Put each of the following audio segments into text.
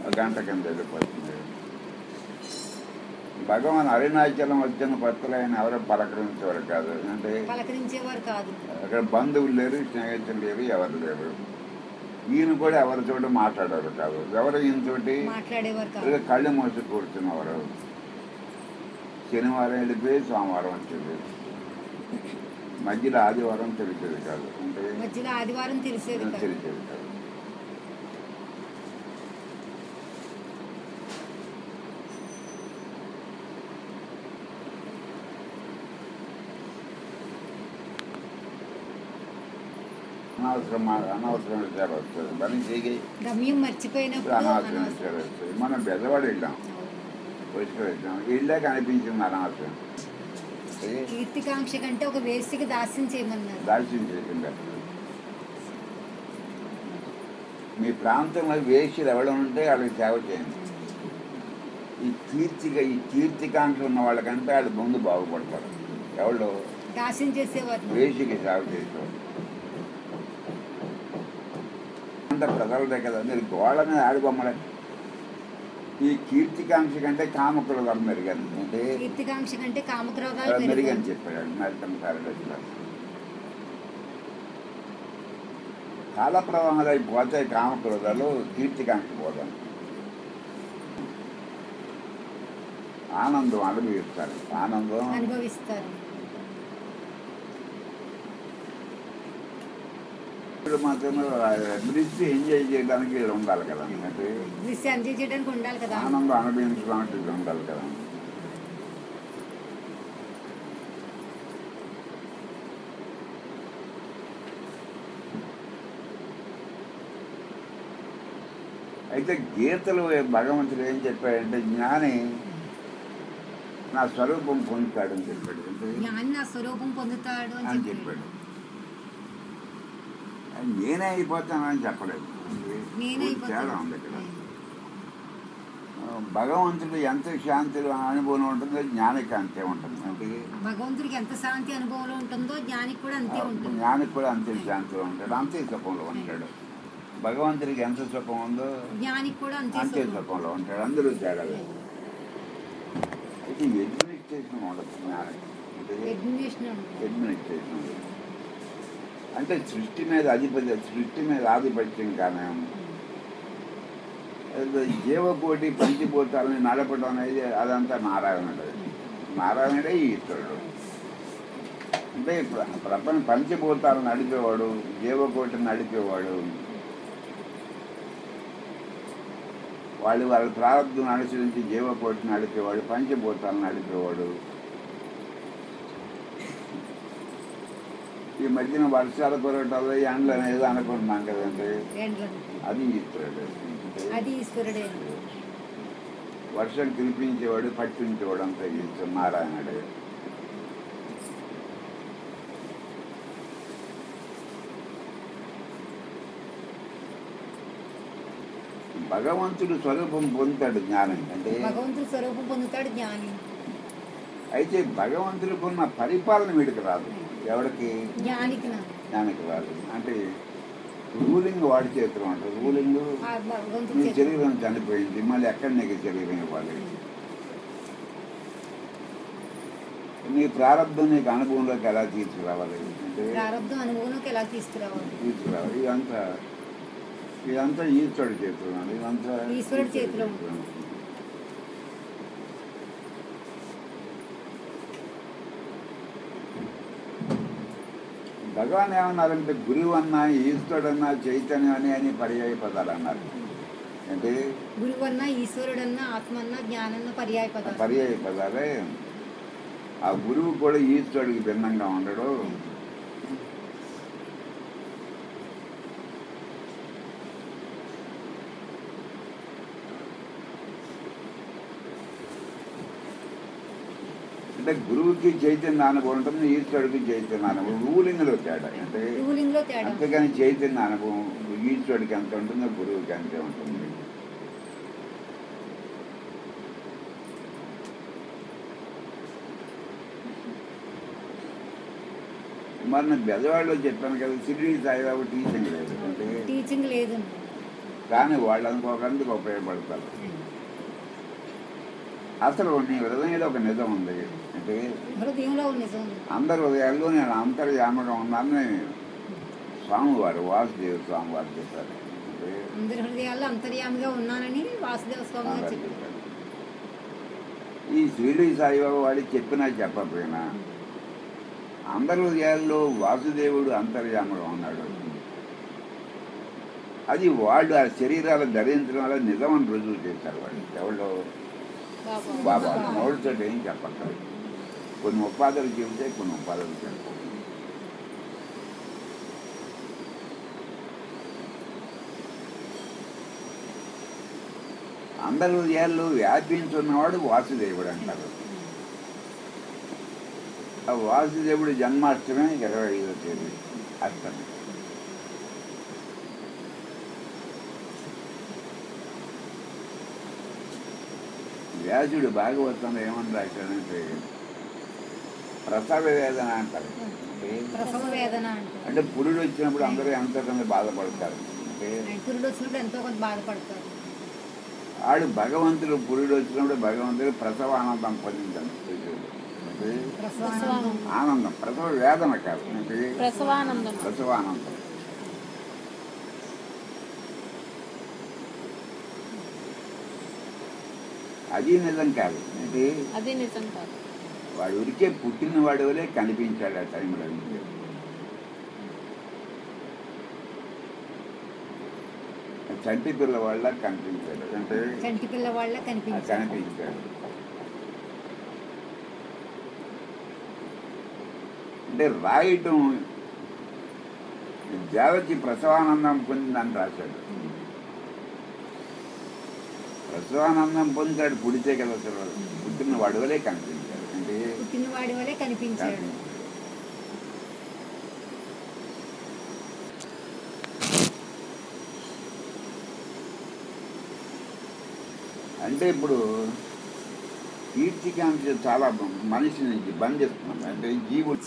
ఒక గంట కింద వెళ్ళిపోతుంది భగవాన్ అరుణాచలం వచ్చిన కొత్తలో ఆయన ఎవరో పలకరించేవారు కాదు అంటే పలకరించేవారు కాదు అక్కడ బంధువులు లేరు స్నేహితులు లేరు ఎవరు లేరు ఈయన కూడా ఎవరితోటి మాట్లాడారు కాదు ఎవరు ఈయనతోటి మాట్లాడేవారు కాదు ఇక కళ్ళు మూసి కూర్చున్నవారు శనివారం వెళ్ళిపోయి సోమవారం వచ్చేది మధ్యలో ఆదివారం తెలిసేది కాదు అంటే మధ్యలో ఆదివారం తెలిసేది కాదు తెలిసేది కాదు అనవసరం మా- అనవసరం విషయాలు వస్తుంది మనం చేయి గమ్యం మర్చిపోయినప్పుడు అనవసరం అనవసరం. విషయాలు వస్తాయి మనం పెద్దవాడు వెళ్ళాం వచ్చి వచ్చాం వెళ్ళాక అనిపించింది అనవసరం ఏ? కీర్తికాంక్ష కంటే ఒక వేసికి దాస్యం చేయమన్నారు దాల్చిన చేసింది మీ ప్రాంతంలో వేషలు ఎవడ ఉంటే వాళ్ళకి సేవ చేయండి ఈ కీర్తిగా ఈ కీర్తికాంక్ష ఉన్న వాళ్ళకంటే వాళ్ళు ముందు బాగుపడతారు ఎవళ్ళు దాస్యం చేసేవారు వేషికి సేవ చేసేవాళ్ళు అంత ప్రజల దగ్గర మీరు గోడ మీద ఆడిబొమ్మలే ఈ కీర్తికాంక్ష కంటే కామకులు మెరుగని అంటే కీర్తికాంక్ష కంటే కామక్రోధాలు మెరుగని మెరుగు. చెప్పాడు మెల్టన్ ప్యారడైస్లో కాల ప్రవాహాలు అయిపోతే కామక్రోధాలు కీర్తికాంక్ష పోదాం ఆనందం అనుభవిస్తారు ఆనందం అనుభవిస్తారు ఇప్పుడు మాత్రం దృష్టి ఎంజాయ్ చేయడానికి వీళ్ళు ఉండాలి కదా అంటే దృశ్యం ఎంజాయ్ చేయడానికి ఉండాలి కదా ఆనందం అనుభవించడానికి ఇది ఉండాలి కదా అయితే గీతలు భగవంతుడు ఏం చెప్పాడంటే జ్ఞాని నా స్వరూపం పొందుతాడని చెప్పాడు అంటే జ్ఞాని నా స్వరూపం పొందుతాడు అని అని చెప్పాడు చెప్పాడు అది నేనే అయిపోతానని చెప్పలేదు నేనే తేడా ఉంది అయిపోతాను ఇక్కడ భగవంతుడు ఎంత శాంతిలో అనుభవం ఉంటుందో జ్ఞానికి అంతే ఉంటుంది అంటే భగవంతుడికి ఎంత శాంతి అనుభవంలో ఉంటుందో జ్ఞానికి కూడా అంతే ఉంటుంది జ్ఞానికి కూడా అంతే శాంతిలో ఉంటాడు అంతే సుఖంలో ఉంటాడు భగవంతుడికి ఎంత సుఖం ఉందో జ్ఞానికి కూడా అంతే అంతే సుఖం. సుఖంలో ఉంటాడు అందరూ తేడా లేదు. అయితే అడ్మినిస్ట్రేషన్ ఉండదు జ్ఞానం అంటే అడ్మినిస్ట్రేషన్ ఉంటుంది. అడ్మినిస్ట్రేషన్ ఉండదు. అంటే సృష్టి మీద అధిపతి సృష్టి మీద ఆధిపత్యం కానీ ఏదో జీవకోటి పంచిభూతాలని నడపడం అనేది అదంతా నారాయణుడు నారాయణుడే ఈశ్వరుడు అంటే ప్ర- ప్రపంచ పంచభూతాలను నడిపేవాడు జీవకోటిని నడిపేవాడు వాళ్ళు వాళ్ళ ప్రారంభం అనుసరించి జీవకోటిని నడిపేవాడు పంచభూతాలను నడిపేవాడు ఈ మధ్యన వర్షాల కురవటాలు ఎండలు అనేది అనుకుంటున్నాం కదండి ఏండ్లను. అది ఈశ్వరుడు అది ఈశ్వరుడే వర్షం కురిపించేవాడు పట్టించేవాడు అంత ఈశ్వరు నారాయణుడే భగవంతుడు స్వరూపం పొందుతాడు జ్ఞానం అంటే భగవంతుడు స్వరూపం పొందుతాడు జ్ఞాని అయితే భగవంతుడికి ఉన్న పరిపాలన వీడికి రాదు ఎవరికి జ్ఞానికి నా జ్ఞానికి రాదు అంటే రూలింగ్ వాడి చేతిలో ఉంటుంది రూలింగ్ ఆ భగవంతుడి నీ చేతిలో. శరీరం చనిపోయింది మళ్ళీ ఎక్కడ నీకు శరీరం ఇవ్వాలి నీ ప్రారంభం నీకు అనుభవంలోకి ఎలా తీసుకురావాలి అంటే ప్రారంభం అనుభవంలోకి ఎలా తీసుకురావాలి తీసుకురావాలి ఇదంతా ఇదంతా ఈశ్వరుడి చేతిలో ఉంది. ఇదంతా ఈశ్వరుడి చేతిలో ఉంది. ఉంది. భగవాన్ ఏమన్నారంటే గురువు అన్నా ఈశ్వరుడన్నా చైతన్యం అని అని పర్యాయ పదాలు అన్నారు అంటే గురువన్న ఈశ్వరుడన్న ఆత్మన్న జ్ఞానన్న పర్యాయ పదాలు పర్యాయ పదాలే ఆ గురువు కూడా ఈశ్వరుడికి భిన్నంగా ఉండడు అంటే గురువుకి చైతన్య అనుభవం ఉంటుంది ఈశ్వరుడికి చైతన్య అనుభవం రూలింగ్లో తేడా అంటే రూలింగ్ లో తేడా అంతేగాని చైతన్య అనుభవం ఈశ్వరుడికి ఎంత ఉంటుందో గురువుకి అంతే ఉంటుంది మరి నేను బెదవాడలో చెప్పాను కదా సిరిడి సాయిబాబు టీచింగ్ లేదు అంటే టీచింగ్ లేదు కానీ వాళ్ళు అనుకోకందుకు ఉపయోగపడతారు అసలు నీ హృదయంలో ఒక నిజం ఉంది అంటే హృదయంలో ఉన్న నిజం ఉంది. అందరి హృదయాల్లో నేను అంతర్యామగా ఉన్నానని స్వామివారు వాసుదేవ స్వామివారు చెప్పారు అంటే అందరి హృదయాల్లో అంతర్యామిగా ఉన్నానని వాసుదేవ స్వామి గారు స్వామివారు చెప్పారు చెప్పారు ఈ షిరిడి సాయిబాబా వాడి చెప్పినా చెప్పకపోయినా అందరి హృదయాల్లో వాసుదేవుడు అంతర్యామగా ఉన్నాడు అది వాళ్ళు ఆ శరీరాలు ధరించడం వల్ల నిజమని రుజువు చేశారు వాళ్ళు ఎవరు బాబా నోటితో ఏం చెప్పక్కర్లేదు కొన్ని ఉపాధులు చెబితే కొన్ని ఉపాధులు చెప్పు అందరి హృదయాల్లో వ్యాపించున్నవాడు వాసుదేవుడు అంటారు ఆ వాసుదేవుడు జన్మాష్టమి ఇరవై ఐదో తేదీ అష్టమి వ్యాసుడు భాగవతంలో ఏమని రాశాడంటే ప్రసవ వేదన అంటారు అంటే ప్రసవ వేదన అంటారు అంటే పురుడు వచ్చినప్పుడు అందరూ ఎంతో కొంత బాధపడతారు అంటే పురుడు వచ్చినప్పుడు ఎంతో కొంత బాధపడతారు ఆడు భగవంతుడు పురుడు వచ్చినప్పుడు భగవంతుడు ప్రసవ ఆనందం పొందించాను అంటే ప్రసవానందం ఆనందం ప్రసవ వేదన కాదు అంటే ప్రసవానందం ప్రసవ ఆనందం అది నిజం కాదు అంటే అది నిజం కాదు వాడు ఉరికే పుట్టిన వాడి వలే కనిపించాడు ఆ టైంలో అంతే. చంటి పిల్ల వాళ్ళ కనిపించాడు అంటే చంటి పిల్ల వాళ్ళ ఆ కనిపించారు కనిపించాడు అంటే రాయటం దేవకి ప్రసవానందం పొందిందని రాశాడు ప్రసవానందం పొందాడు పుడితే కదా అసలు పుట్టిన వాడి వలే కనిపించాడు అంటే పుట్టిన వాడి వలే కనిపించాడు కనిపించాడు. అంటే ఇప్పుడు కీర్తికాంక్ష చాలా మనిషిని బంధిస్తున్నాం అంటే జీవుడు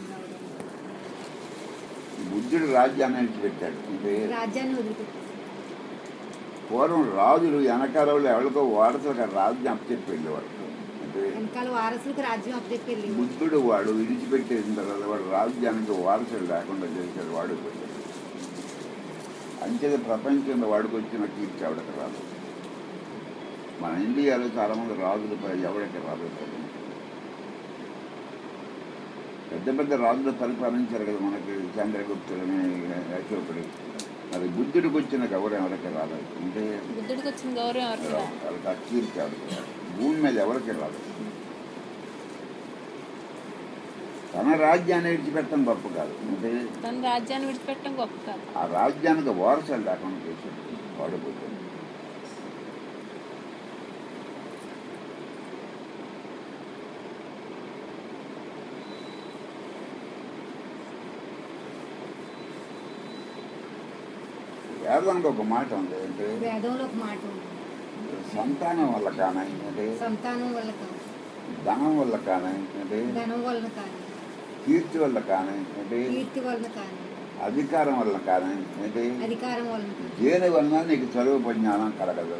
బుద్ధుడు రాజ్యాన్ని విడిచిపెట్టాడు అంటే రాజ్యాన్ని వదిలిపెట్టి పూర్వం రాజులు వెనకాలలో ఎవరికో వారసులకు రాజ్యం అప్పచెప్పి వెళ్ళేవాడు అంటే వెనకాల వారసులకు రాజ్యం అప్పచెప్పి వెళ్ళి బుద్ధుడు వాడు విడిచిపెట్టేసిన తర్వాత వాడు రాజ్యానికి వారసులు లేకుండా చేశాడు వాడు పోయాడు. అంచేది ప్రపంచంలో వాడికి వచ్చిన కీర్తి ఎవరికి రాదు మన ఇండియాలో చాలా మంది రాజులు పై ఎవరికి రాదు పెద్ద పెద్ద రాజులు పరిపాలించారు కదా మనకి చంద్రగుప్తుడని అశోకుడు మరి బుద్ధుడికి వచ్చిన గౌరవం ఎవరికి రాదు అంటే బుద్ధుడికి వచ్చిన గౌరవం ఎవరికి రాదు. వాళ్ళకి ఆ కీర్తి ఎవరికి రాదు భూమి మీద ఎవరికి రాదు తన రాజ్యాన్ని విడిచిపెట్టడం గొప్ప కాదు అంటే తన రాజ్యాన్ని విడిచిపెట్టడం గొప్ప కాదు ఆ రాజ్యానికి వారసులు లేకుండా చేశాడు వాడిపోతుంది వేదానికి ఒక మాట ఉంది అంటే వేదంలో ఒక మాట ఉంది సంతానం వల్ల కానీ అంటే సంతానం వల్ల కాదు ధనం వల్ల కానీ అంటే ధనం వలన కానీ కీర్తి వల్ల కానీ అంటే కీర్తి వలన కానీ అధికారం వల్ల కానీ అంటే అధికారం వలన కానీ దేని వలన నీకు చదువు పరిజ్ఞానం కలగదు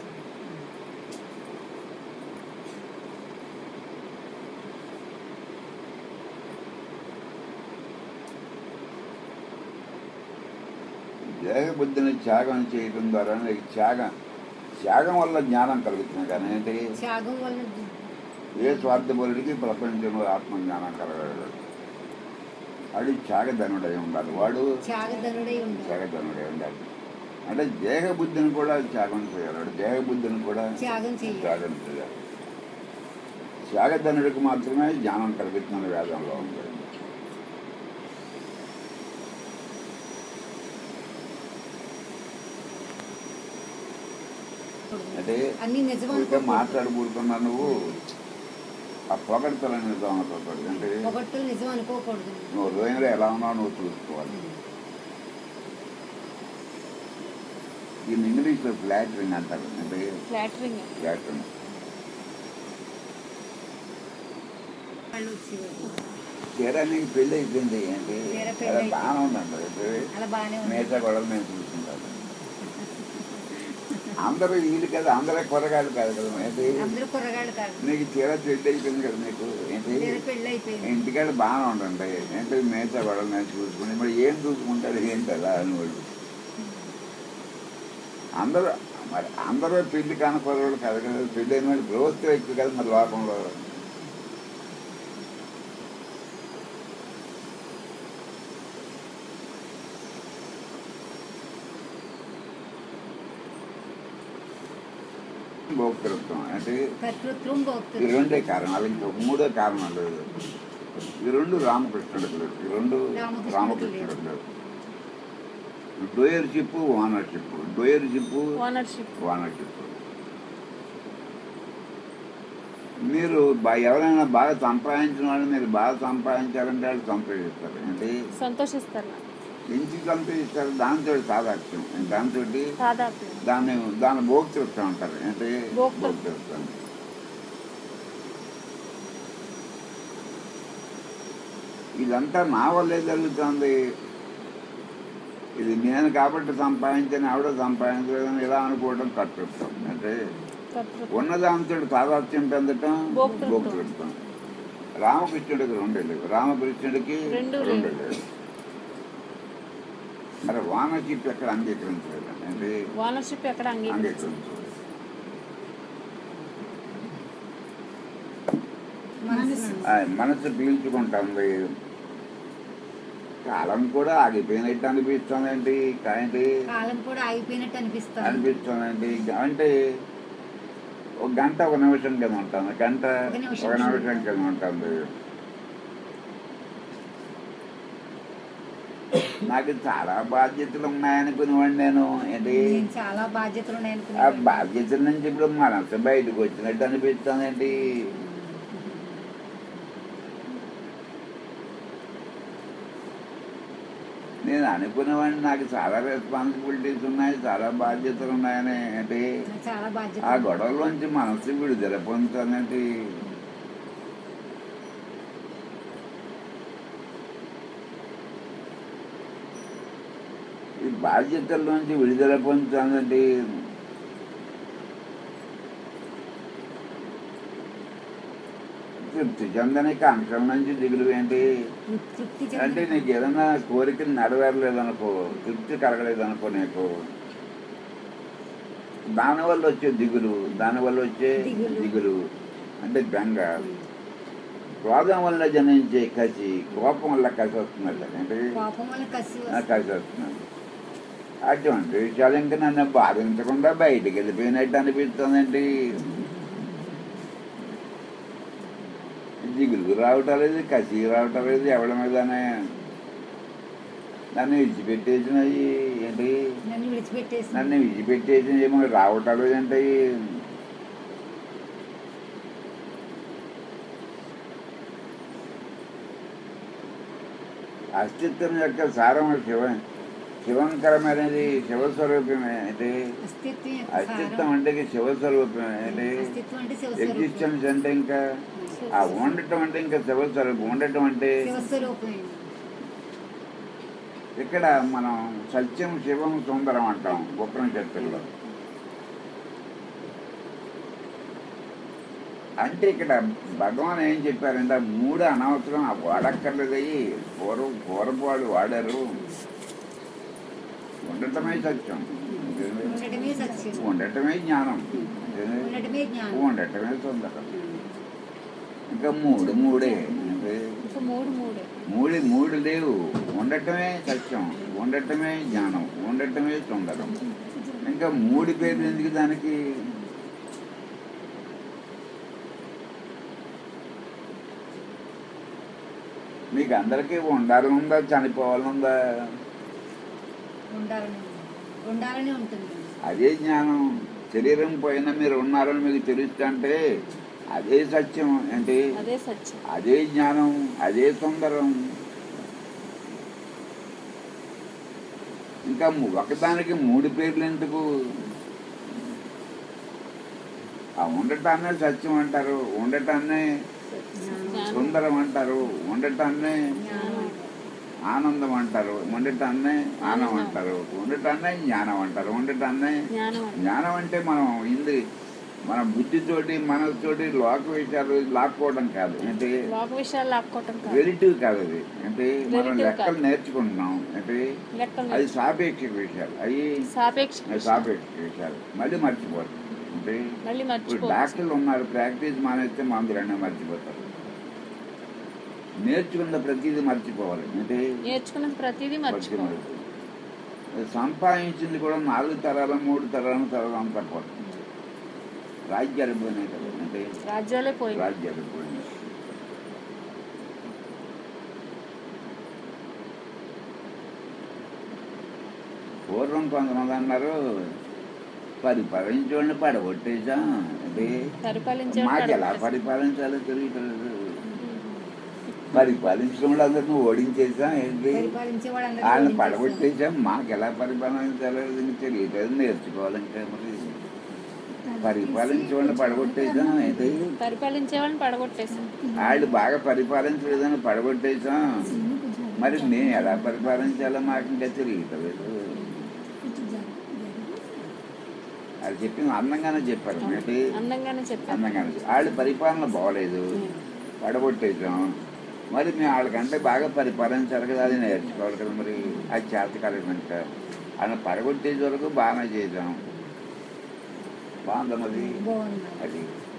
దేహ బుద్ధిని త్యాగం చేయడం ద్వారా నీకు త్యాగం త్యాగం వల్ల జ్ఞానం కలుగుతుంది కానీ అంటే త్యాగం వలన ఏ స్వార్థపరుడికి ప్రపంచంలో ఆత్మజ్ఞానం కలగదు వాడు త్యాగధనుడై ఉండాలి వాడు త్యాగధనుడై ఉండాలి త్యాగధనుడై ఉండాలి అంటే దేహ బుద్ధిని కూడా త్యాగం చేయాలి వాడు దేహ బుద్ధిని కూడా త్యాగం చేయాలి త్యాగం చేయాలి త్యాగధనుడికి మాత్రమే జ్ఞానం కలుగుతున్న వేదంలో ఉంది అంటే అన్ని నిజం ఊరికే అనుకోకూడదు మాట్లాడకూడుతున్నా నువ్వు ఆ పొగడతలని నిజం అనుకోకూడదు అంటే పొగట్టులు నిజం అనుకోకూడదు నువ్వు హృదయంలో ఎలా ఉన్నావు నువ్వు చూసుకోవాలి దీన్ని ఇంగ్లీష్లో ఫ్లాటరింగ్ అంటారు అంటే ఫ్లాటరింగ్ ఫ్లాటరింగ్ వాళ్ళు వచ్చేవారు. తీరా నీకు పెళ్ళి అయిపోయింది ఏంటి తీరా పెళ్ళి అలా అయిపోయింది. బాగానే ఉందండి అంటే అలా బాగానే ఉంది మిగతా గొడవలు నేను చూసుకుంటాను అందరూ వీళ్ళు కదా అందరూ కూరగాయలు కాదు కదా ఏంటి అందరూ కుర్రగాళ్ళు కాదు నీకు చీర పెళ్లి అయిపోయింది కదా నీకు ఏంటి వేరే పెళ్ళి అయిపోయింది ఇంటికాడ బాగానే ఉండండి ఏంటి మిగతా వాళ్ళు నేను చూసుకుని మరి ఏం చూసుకుంటారు ఏంటి కదా అని వాళ్ళు అందరూ మరి అందరూ పెళ్లి కానుకోవాలి కాదు కదా పెళ్ళి అయిన వాళ్ళు గ్రోత్ ఎక్కువ కదా మరి లోకంలో భోక్తృత్వం అంటే కర్తృత్వం ఈ భోక్తృత్వం రెండే కారణాలు ఇంకా మూడో కారణం లేదు ఈ రెండు రామకృష్ణుడికి లేదు ఈ రెండు రామకృష్ణుడికి రామకృష్ణుడికి లేదు doership ownership doership ownership ownership మీరు బా- ఎవరైనా బాగా సంపాదించిన వాళ్ళు మీరు బాగా సంపాదించాలంటే వాళ్ళు సంపాదిస్తారు అంటే సంతోషిస్తారు ఎందుకు సంపాదిస్తారు దాంతో సాదాక్ష్యం దాంతో దాదాపు దాన్ని దాన్ని భోక్తృత్వం అంటారు అంటే భోక్తృత్వం. భోక్తృత్వం ఇదంతా నా వల్లే జరుగుతుంది ఇది నేను కాబట్టి సంపాదించాను ఆవిడ సంపాదించలేదని ఇలా అనుకోవడం కర్తృత్వం అంటే కర్తృత్వం ఉన్నదాంతో తాదాత్యం పొందటం భోక్తృత్వం. భోక్తృత్వం రామకృష్ణుడికి రెండు లేవు రామకృష్ణుడికి రెండు రెండు లేవు. లేవు మరి వానచిప్ ఎక్కడ అంగీకరించలేదు అంటే ఓనర్షిప్ ఎక్కడ అంగీకరించదు అంగీకరించలేదు మనసు ఆ మనసు పీల్చుకుంటుంది కాలం కూడా ఆగిపోయినట్టు అనిపిస్తుందండి ఏంటి కాలం కూడా ఆగిపోయినట్టు అనిపిస్తుంది అనిపిస్తుందండి అంటే ఒక గంట ఒక నిమిషం కింద ఉంటుంది గంట ఒక నిమిషం ఒక కింద నిమిషం కింద ఉంటుంది నాకు చాలా బాధ్యతలు ఉన్నాయనుకునేవాడిని నేను ఏంటి నేను చాలా బాధ్యతలు ఉన్నాయి ఆ అనుకున్నాను బాధ్యతల నుంచి ఇప్పుడు మనసు బయటకు వచ్చినట్టు అనిపిస్తుందండి నేను అనుకునేవాడిని నాకు చాలా రెస్పాన్సిబిలిటీస్ ఉన్నాయి చాలా బాధ్యతలు ఉన్నాయని అంటే చాలా ఆ బాధ్యత గొడవలోంచి మనసు విడుదల పొందుతానండి ఈ బాధ్యతల్లోంచి విడుదల పొందుతానండి తృప్తి చెందని కాంక్షల నుంచి దిగులు ఏంటి తృప్తి అంటే చెంది నీకు ఏదైనా కోరికలు నెరవేరలేదనుకో తృప్తి కలగలేదనుకో నీకు దానివల్ల వచ్చే దిగులు దానివల్ల వచ్చే దిగులు. దిగులు అంటే బెంగ క్రోధం వల్ల జనించే కసి కోపం వల్ల కసి వస్తున్నట్టు అంటే కోపం వల్ల కసి ఆ వస్తుంది. కసి వస్తున్నది అటువంటి విషయాలు ఇంకా నన్ను బాధించకుండా బయటికి వెళ్ళిపోయినట్టు అనిపిస్తుందండి దిగులు రావటం లేదు కసి రావటం లేదు ఎవరి మీదనే నన్ను విడిచిపెట్టేసినవి ఏంటి నన్ను విడిచిపెట్టేసి నన్ను విడిచిపెట్టేసి ఏమో రావటం లేదంటే అస్తిత్వం యొక్క సారం శివ శివంకరమైనది శివస్వరూపమే అంటే అస్తిత్వం యొక్క అస్తిత్వం సారం. అంటే శివస్వరూపమే అంటే అస్తిత్వం అంటే శివస్వరూపం ఎగ్జిస్టెన్స్ అంటే ఇంకా ఆ ఉండటం అంటే ఇంకా శివస్వరూపం ఉండటం అంటే శివస్వరూపం ఇక్కడ మనం సత్యం శివం సుందరం అంటాం ఉపనిషత్తుల్లో అంటే ఇక్కడ భగవాన్ ఏం చెప్పారంటే ఆ మూడు అనవసరం ఆ వాడక్కర్లేదయ్యి పూర్వ పూర్వపు వాళ్ళు వాడారు ఉండటమే సత్యం ఉండటమే సత్యం ఉండటమే జ్ఞానం ఉండటమే జ్ఞానం ఉండటమే సుందరం ఇంకా మూడు మూడే అంటే ఇంకా మూడు మూడే మూడు మూడు లేవు ఉండటమే సత్యం ఉండటమే జ్ఞానం ఉండటమే సుందరం ఇంకా మూడు పేర్లు ఎందుకు దానికి మీకు అందరికీ ఉండాలని ఉందా చనిపోవాలని ఉందా ఉండాలని ఉండాలని ఉంటుంది అదే జ్ఞానం శరీరం పోయినా మీరు ఉన్నారని మీకు తెలుస్తుంటే అదే సత్యం అంటే అదే సత్యం అదే జ్ఞానం అదే సుందరం ఇంకా ము- ఒకదానికి మూడు పేర్లు ఎందుకు ఆ ఉండటాన్నే సత్యం అంటారు ఉండటాన్నే జ్ఞానం సుందరం అంటారు ఉండటాన్నే జ్ఞానం ఆనందం అంటారు ఉండటాన్నే ఆనందం అంటారు ఉండటాన్నే జ్ఞానం అంటారు ఉండటాన్నే జ్ఞానం అండి. జ్ఞానం అంటే మనం ఇంది మన బుద్ధితోటి మనసుతోటి లోక విషయాలు లాక్కోవడం కాదు అంటే లోక విషయాలు లాక్కోవటం కాదు వెలిటివ్ కాదు అది అంటే మనం Relative లెక్కలు కాదు. నేర్చుకుంటున్నాం అంటే లెక్కలు అది సాపేక్ష విషయాలు అవి సాపేక్ష అది సాపేక్ష విషయాలు మళ్ళీ మర్చిపోతాం అంటే మళ్ళీ ఇప్పుడు మర్చిపో డాక్టర్లు ఉన్నారు ప్రాక్టీస్ మానేస్తే మందులన్నీ మర్చిపోతారు నేర్చుకున్న ప్రతిదీ మర్చిపోవాలి అంటే నేర్చుకున్న ప్రతిదీ మర్చిపోవాలి మర్చిపోవాలి సంపాదించింది కూడా నాలుగు తరాలు మూడు తరాలు తరాలు అంతా పోతుంది రాజ్యాలు పోయినాయి కదా అంటే రాజ్యాలే పోయింది రాజ్యాలు పోయినాయి పూర్వం కొంతమంది అన్నారు పరిపాలించోడిని పడగొట్టేశాం అంటే పరిపాలించే మాకు ఎలా పరిపాలించాలో తెలియట్లేదు పరిపాలించడం వాళ్ళు అందరిని ఓడించేసాం ఏంటి పరిపాలించే వాళ్ళని వాళ్ళందరూ పడగొట్టేసాం మాకు ఎలా పరిపాలించాలో తెలియట్లేదు నేర్చుకోవాలంటే మరి పరిపాలించే వాళ్ళని పడగొట్టేసాం ఏంటి పరిపాలించే వాళ్ళని పడగొట్టేశాం వాళ్ళు బాగా పరిపాలించలేదని పడగొట్టేసాం మరి మేము ఎలా పరిపాలించాలో మాకు ఇంకా తెలియట్లేదు అది చెప్పింది అందంగానే చెప్పారు ఏంటి అందంగానే చెప్పాను అందంగానే వాళ్ళు పరిపాలన బాగలేదు పడగొట్టేసాం మరి మేము వాళ్ళకంటే బాగా పరిపాలించాలి కదా అది నేర్చుకోవాలి కదా మరి అది చేతకాలం కనుక ఆయన పడగొట్టేసే వరకు బాగానే చేసాం బాగుందన్నది బాగుంది అది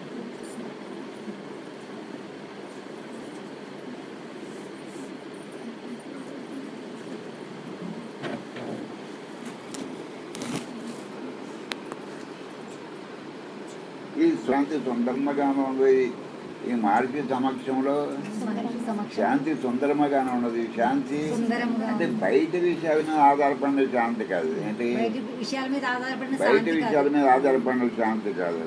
ఈ శాంతి సుందరమగానే ఉంది ఈ మార్చి సమక్షంలో సమక్షం శాంతి సుందరమగానే ఉన్నది శాంతి సుందరంగా అంటే ఉంది. బయట విషయాల మీద ఆధారపడిన శాంతి కాదు ఏంటి బయట విషయాల మీద ఆధారపడిన బయట శాంతి విషయాల కాదు మీద ఆధారపడిన శాంతి కాదు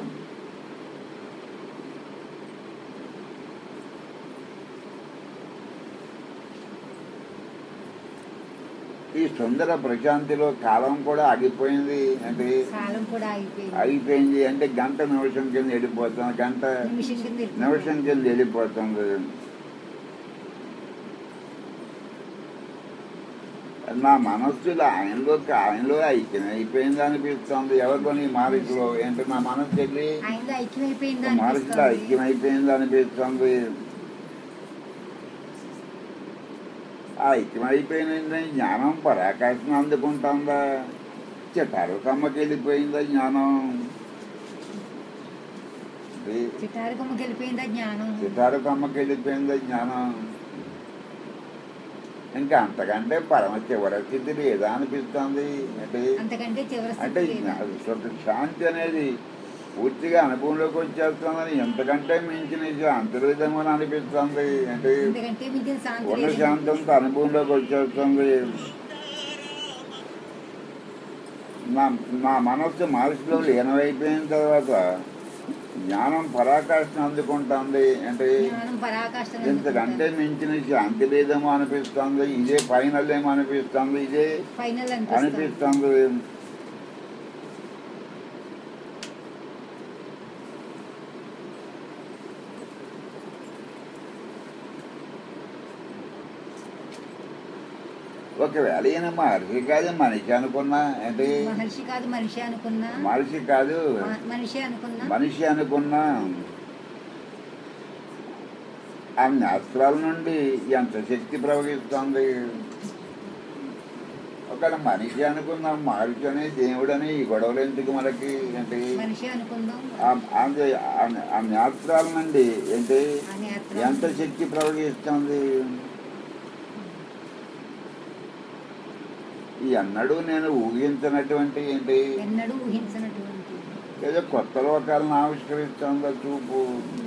ఈ సుందర ప్రశాంతిలో కాలం కూడా ఆగిపోయింది అంటే కాలం కూడా అయిపోయింది ఆగిపోయింది అంటే గంట నిమిషం కింద వెళ్ళిపోతుంది గంట నిమిషం కింద వెళ్ళిపోయింది. నిమిషం కింద వెళ్ళిపోతుంది నా మనస్సులో ఆయనలో ఆయనలో ఐక్యం అయిపోయింది అనిపిస్తుంది ఎవరిలోని మారికలో ఏంటి నా మనస్సు వెళ్ళి ఆయనలో ఐక్యమైపోయింది మనసులో అనిపిస్తుంది ఐక్యం అయిపోయింది అనిపిస్తుంది ఆ ఐక్యం అయిపోయింది జ్ఞానం పరాకాశం అందుకుంటుందా చిటారు కమ్మకి వెళ్ళిపోయిందా జ్ఞానం ఇది చిటారు కొమ్మకి వెళ్ళిపోయిందా జ్ఞానం సితారు కమ్మకి వెళ్ళిపోయిందా జ్ఞానం ఇంకా అంతకంటే పరమ చివరి స్థితి లేదా అనిపిస్తుంది అంటే అంతకంటే చివరి అంటే స్థితి లేదు. స్వత శాంతి అనేది పూర్తిగా అనుభవంలోకి వచ్చేస్తుందని ఎంతకంటే మించిన శాంతి లేదేమో అనిపిస్తుంది అంటే అంతకంటే మించిన శాంతి ఉన్న లేదు. శాంతంతో అనుభవంలోకి వచ్చేస్తుంది నా నా మనస్సు మనసులో లీనమైపోయిన తర్వాత జ్ఞానం పరాకాష్ఠను అందుకుంటుంది అంటే జ్ఞానం పరాకాష్ఠను ఇంతకంటే మించిన శాంతి లేదేమో అనిపిస్తుంది ఇదే ఫైనల్ ఏమో అనిపిస్తుంది ఇదే ఫైనల్ అనిపిస్తుంది అనిపిస్తుంది ఒకవేళ ఈయన మహర్షి కాదు మనిషి అనుకున్నా అంటే మహర్షి కాదు మనిషి అనుకున్నా మనిషి కాదు మ- మనిషి అనుకున్నా మనిషి అనుకున్నా ఆ శాస్త్రాల నుండి ఎంత శక్తి ప్రవహిస్తుంది ఒకవేళ మనిషి అనుకుందాం మహర్షి అని దేవుడని ఈ గొడవలు ఎందుకు మనకి ఏంటి మనిషి అనుకుందాం ఆ- అది ఆ- ఆ నేత్రాల నుండి ఏంటి ఆ నేత్రం ఎంత శక్తి ప్రవహిస్తుంది ఈ అన్నడు నేను ఊహించినటువంటి ఏంటి ఎన్నడూ ఊహించినటువంటి ఏదో కొత్త లోకాలను ఆవిష్కరిస్తుందా చూపు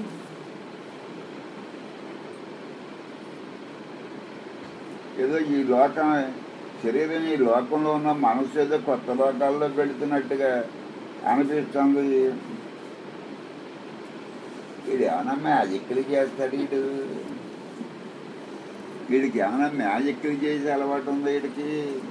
ఏదో ఈ లోకం శరీరం ఈ లోకంలో ఉన్న మనసు ఏదో కొత్త లోకాల్లో వెళుతున్నట్టుగా అనిపిస్తుంది ఇది ఏమైనా మ్యాజిక్లు చేస్తాడు వీడు వీడికి ఏమైనా మ్యాజిక్లు చేసే అలవాటు ఉంది వీడికి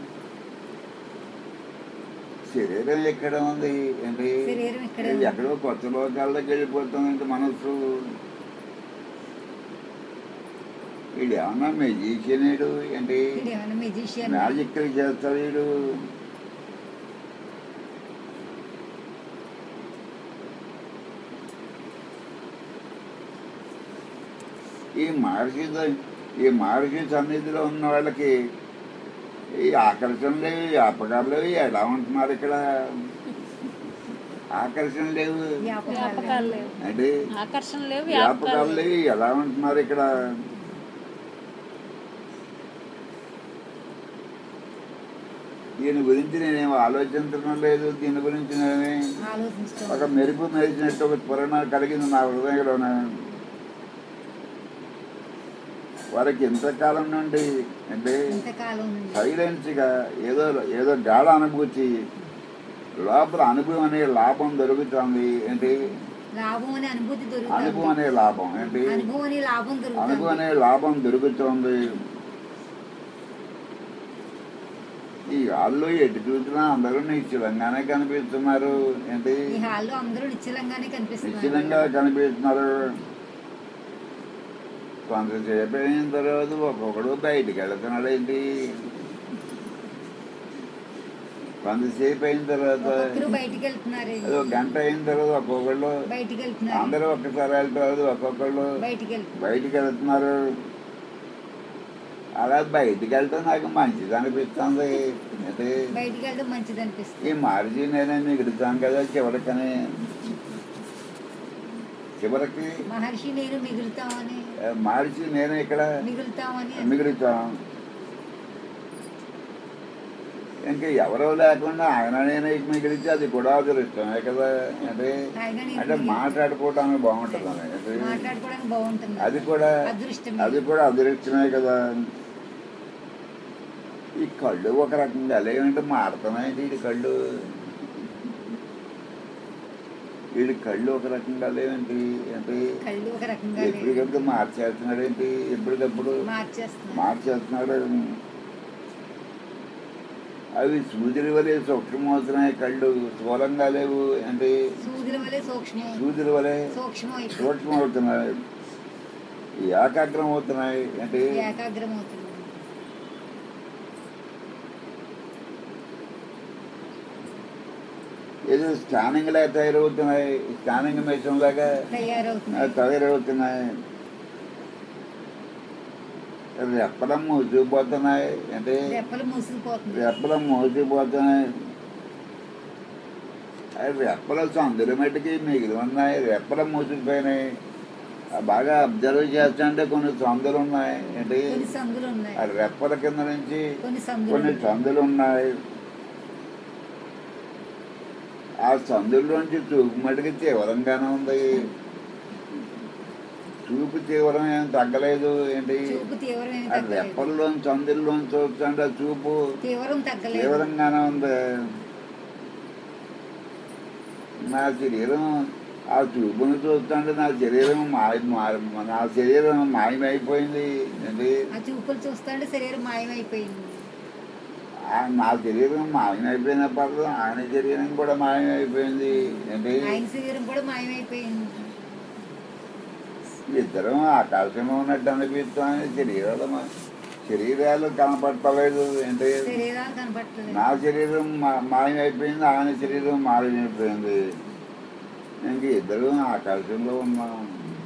శరీరం ఎక్కడ ఉంది ఏంటి శరీరం ఇక్కడ ఇది ఎక్కడో కొత్త లోకాల్లోకి వెళ్ళిపోతుందంటే మనస్సు వీడు ఏమన్నా మెజిషియన్ వీడు ఏంటి వీడు ఏమైనా మెజిషియన్ మ్యాజిక్ చేస్తాడు వీడు ఈ మహర్షి ద- ఈ మహర్షి సన్నిధిలో ఉన్న వాళ్ళకి ఈ ఆకర్షణ లేవు ఈ అపకాలు లేవు ఎలా ఉంటున్నారు ఇక్కడ ఆకర్షణ లేవు వ్యాపకాలు లేవు అంటే ఆకర్షణ లేవు వ్యాపకాలు వ్యాపకాలు లేవు లేవు ఎలా ఉంటున్నారు ఇక్కడ దీని గురించి నేనేం ఆలోచించడం లేదు దీని గురించి నేనే ఒక ఆలోచించుకోవాలి మెరుపు మెరిచినట్టు ఒక త్వరణ కలిగింది నా హృదయంలోన వారికి ఇంతకాలం నుండి అంటే ఇంతకాలం నుండి సైలెన్స్గా ఏదో ఏదో గాఢ అనుభూతి లోపల అనుభవం అనే లాభం దొరుకుతుంది ఏంటి లాభం అనే అనుభూతి అనుభవం దొరుకుతుంది అనే లాభం ఏంటి అనుభవం అనే లాభం అనుభవం దొరుకుతుంది అనే లాభం దొరుకుతుంది ఈ హాల్లో ఎటు చూసినా అందరూ నిశ్చలంగానే కనిపిస్తున్నారు ఏంటి ఈ హాల్లో అందరూ నిశ్చలంగానే కనిపిస్తున్నారు నిశ్చలంగా కనిపిస్తున్నారు కొంతసేపు అయిన తర్వాత ఒక్కొక్కడు బయటికి వెళ్తున్నాడు ఏంటి కొంతసేపు అయిన తర్వాత ఒక్కొక్కరు బయటికి వెళ్తున్నారు అది ఒక గంట అయిన తర్వాత ఒక్కొక్కళ్ళు బయటికి వెళ్తున్నారు అందరూ ఒక్కసారి వెళ్తారు ఒక్కొక్కళ్ళు బయటికి వెళ్తున్నారు బయటికి వెళ్తున్నారు అలా బయటికి వెళ్తే నాకు మంచిది అనిపిస్తుంది అంటే బయటికి వెళ్తే మంచిది అనిపిస్తుంది ఈ మార్జీ నేనే మిగులుతాను కదా చివరికని చివరికి మహర్షి నేను మిగులుతామని ఆ, మార్చి నేనే ఇక్కడ మిగులుతామని మిగులుతాం ఇంకా ఎవరో లేకుండా ఆయన నేనే మిగిలితే అది కూడా అదృష్టమే కదా అంటే ఆయన నేను అంటే మాట్లాడుకోవడానికి బాగుంటుంది అంటే మాట్లాడుకోవడానికి బాగుంటుంది అది కూడా అదృష్టమే అది కూడా అదృష్టమే కదా ఈ కళ్ళు ఒక రకంగా లేదంటే మారుతున్నాయండి వీడి కళ్ళు వీడి కళ్ళు ఒక రకంగా లేవంటి అంటే కళ్ళు ఒక రకంగా లేవు. ఎప్పటికప్పుడు మార్చేస్తున్నాడు ఏంటి ఎప్పటికప్పుడు మార్చేస్తున్నారు మార్చేస్తున్నాడు అవి సూదిరి వలె సూక్ష్మవుతున్నాయి కళ్ళు స్థూలంగా లేవు అంటే సూదుల వలె సూక్ష్మం సూదిరి వలె సూక్ష్మం అయిపోయి సూక్ష్మవుతున్నాయి ఏకాగ్రం అవుతున్నాయి అంటే ఏకాగ్రం అవుతుంది ఏదో స్కానింగ్ లాగా తయారవుతున్నాయి స్కానింగ్ మెషిన్ లాగా తయారవుతుంది తయారవుతున్నాయి రెప్పలం మూసిపోతున్నాయి అంటే రెప్పలు మూసుకుపోతుంది రెప్పలం మూసిపోతున్నాయి అవి రెప్పల సందుల మట్టుకి మిగిలి ఉన్నాయి రెప్పలు మూసిపోయినాయి ఆ బాగా అబ్జర్వ్ చేస్తుంటే కొన్ని సందులు ఉన్నాయి ఏంటి కొన్ని సందులు ఉన్నాయి ఆ రెప్పల కింద నుంచి కొన్ని సందులు కొన్ని ఉన్నాయి. సందులు ఉన్నాయి ఆ సందుల్లోంచి చూపు మటుకు తీవ్రంగానే ఉంది చూపు తీవ్రం ఏం తగ్గలేదు ఏంటి చూపు తీవ్రమైన ఆ తగ్గలేదు రెప్పల్లోని సందుల్లోని చూస్తుంటే ఆ చూపు తీవ్రం తగ్గలేదు తీవ్రంగానే ఉంది నా శరీరం ఆ చూపును చూస్తుంటే నా శరీరం మాయ మా- నా శరీరం మాయమైపోయింది ఏంటి ఆ చూపులు చూస్తుంటే శరీరం మాయమైపోయింది ఆ నా శరీరం మాయమైపోయిన పర్లేదు ఆయన శరీరం కూడా మాయమైపోయింది ఏంటి ఆయన శరీరం కూడా మాయమైపోయింది ఇద్దరం ఆకాశంలో ఉన్నట్టు అనిపిస్తామని శరీరాలు మా- శరీరాలు కనపడతలేదు ఏంటి శరీరాలు కనపట్టలేదు నా శరీరం మా- మాయమైపోయింది ఆయన శరీరం మాయమైపోయింది ఇంక ఇద్దరు ఆకాశంలో ఉన్నాం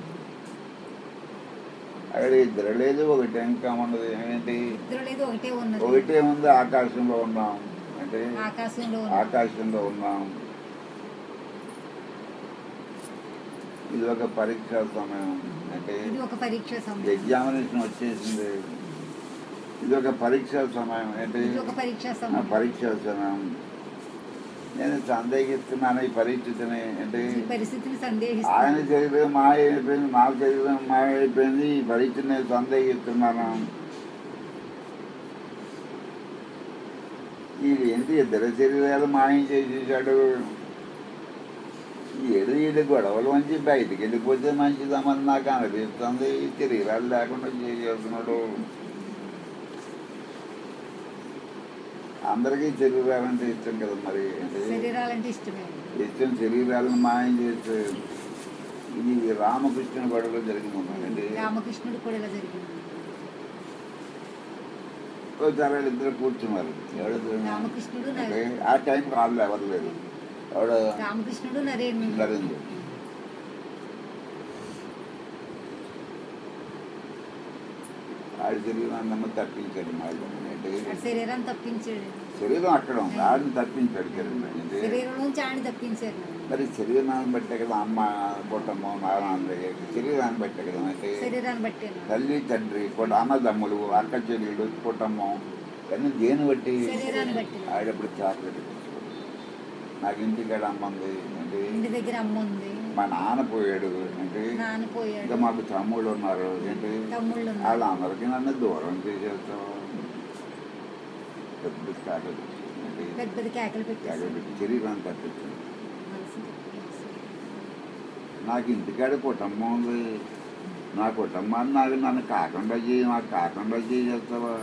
అక్కడ ఇద్దరు లేదు ఒకటి ఇంకా ఉండదు ఏంటి ఇద్దరు లేదు ఒకటే ఉన్నది ఒకటే ఉంది ఆకాశంలో ఉన్నాం అంటే ఆకాశంలో ఉన్నది. ఆకాశంలో ఉన్నాం ఇది ఒక పరీక్ష సమయం అంటే ఇది ఒక పరీక్ష సమయం ఎగ్జామినేషన్ వచ్చేసింది ఇది ఒక పరీక్ష సమయం అంటే ఇది ఒక పరీక్ష ఆ సమయం పరీక్ష సమయం నేను సందేహిస్తున్నాను ఈ పరిస్థితిని అంటే ఈ పరిస్థితిని ఆయన సందేహిస్తాను శరీరం మాయ అయిపోయింది నా శరీరం మాయ అయిపోయింది ఈ పరిస్థితిని నేను సందేహిస్తున్నాను ఇది ఏంటి ఇద్దరు శరీరాలు మాయం చేసేసాడు ఏడు ఏడు గొడవల నుంచి బయటికి వెళ్ళిపోతే మంచిదమని నాకు అనిపిస్తుంది ఈ శరీరాలు లేకుండా చేసేస్తున్నాడు అందరికీ శరీరాలంటే ఇష్టం కదా మరి అంటే శరీరాలంటే ఇష్టమే ఇష్టం శరీరాలను మాయం చేస్తే ఇది రామకృష్ణ గొడవలో జరిగింది అంటే రామకృష్ణుడు కూడా ఇలా జరిగింది ఒకసారి వాళ్ళు ఇద్దరు కూర్చున్నారు ఎవడు రామకృష్ణుడు అంటే నరే- ఆ టైం కాళ్ళు ఎవరు లేదు ఎవడు రామకృష్ణుడు నరేంద్రుడు నరేంద్ర ఆడి తిరిగి నన్ను తప్పించాడు మాకు అంటే ఆ శరీరాన్ని తప్పించాడు శరీరం అక్కడ ఉంది ఆడిని తప్పించాడు కిరణ్ అంటే శరీరం నుంచి ఆయన తప్పించారు మరి శరీరాన్ని బట్టే కదా అమ్మ కుటుంబం నాన్న శరీరాన్ని బట్టే కదా అంటే శరీరాన్ని బట్టాను తల్లి తండ్రి కూడా అన్నదమ్ములు అక్క చెల్లెళ్ళు కుటుంబం ఇవన్నీ దేని బట్టి శరీరాన్ని బట్టి. ఆడప్పుడు చాక్లెట్ నాకు ఇంటికాడ అమ్మ ఉంది అంటే ఇంటి దగ్గర అమ్మ ఉంది మా నాన్న పోయాడు అంటే నాన్న ఇంకా పోయాడు మాకు తమ్ముళ్ళు ఉన్నారు ఏంటి తమ్ముళ్ళు ఉన్నారు. వాళ్ళందరికీ నన్ను దూరం చేసేస్తాం పెద్ద చాక్లెట్ అంటే పెద్ద పెద్ద కేకలు పెట్టేసి చాక్లెట్ పెట్టి శరీరాన్ని తప్పించింది మనసుని తప్పించాడు. నాకు ఇంటికాడ కుటుంబం ఉంది నా కుటుంబాన్ని నాకు నన్ను కాకుండా చేయి నాకు కాకుండా చేసేస్తావా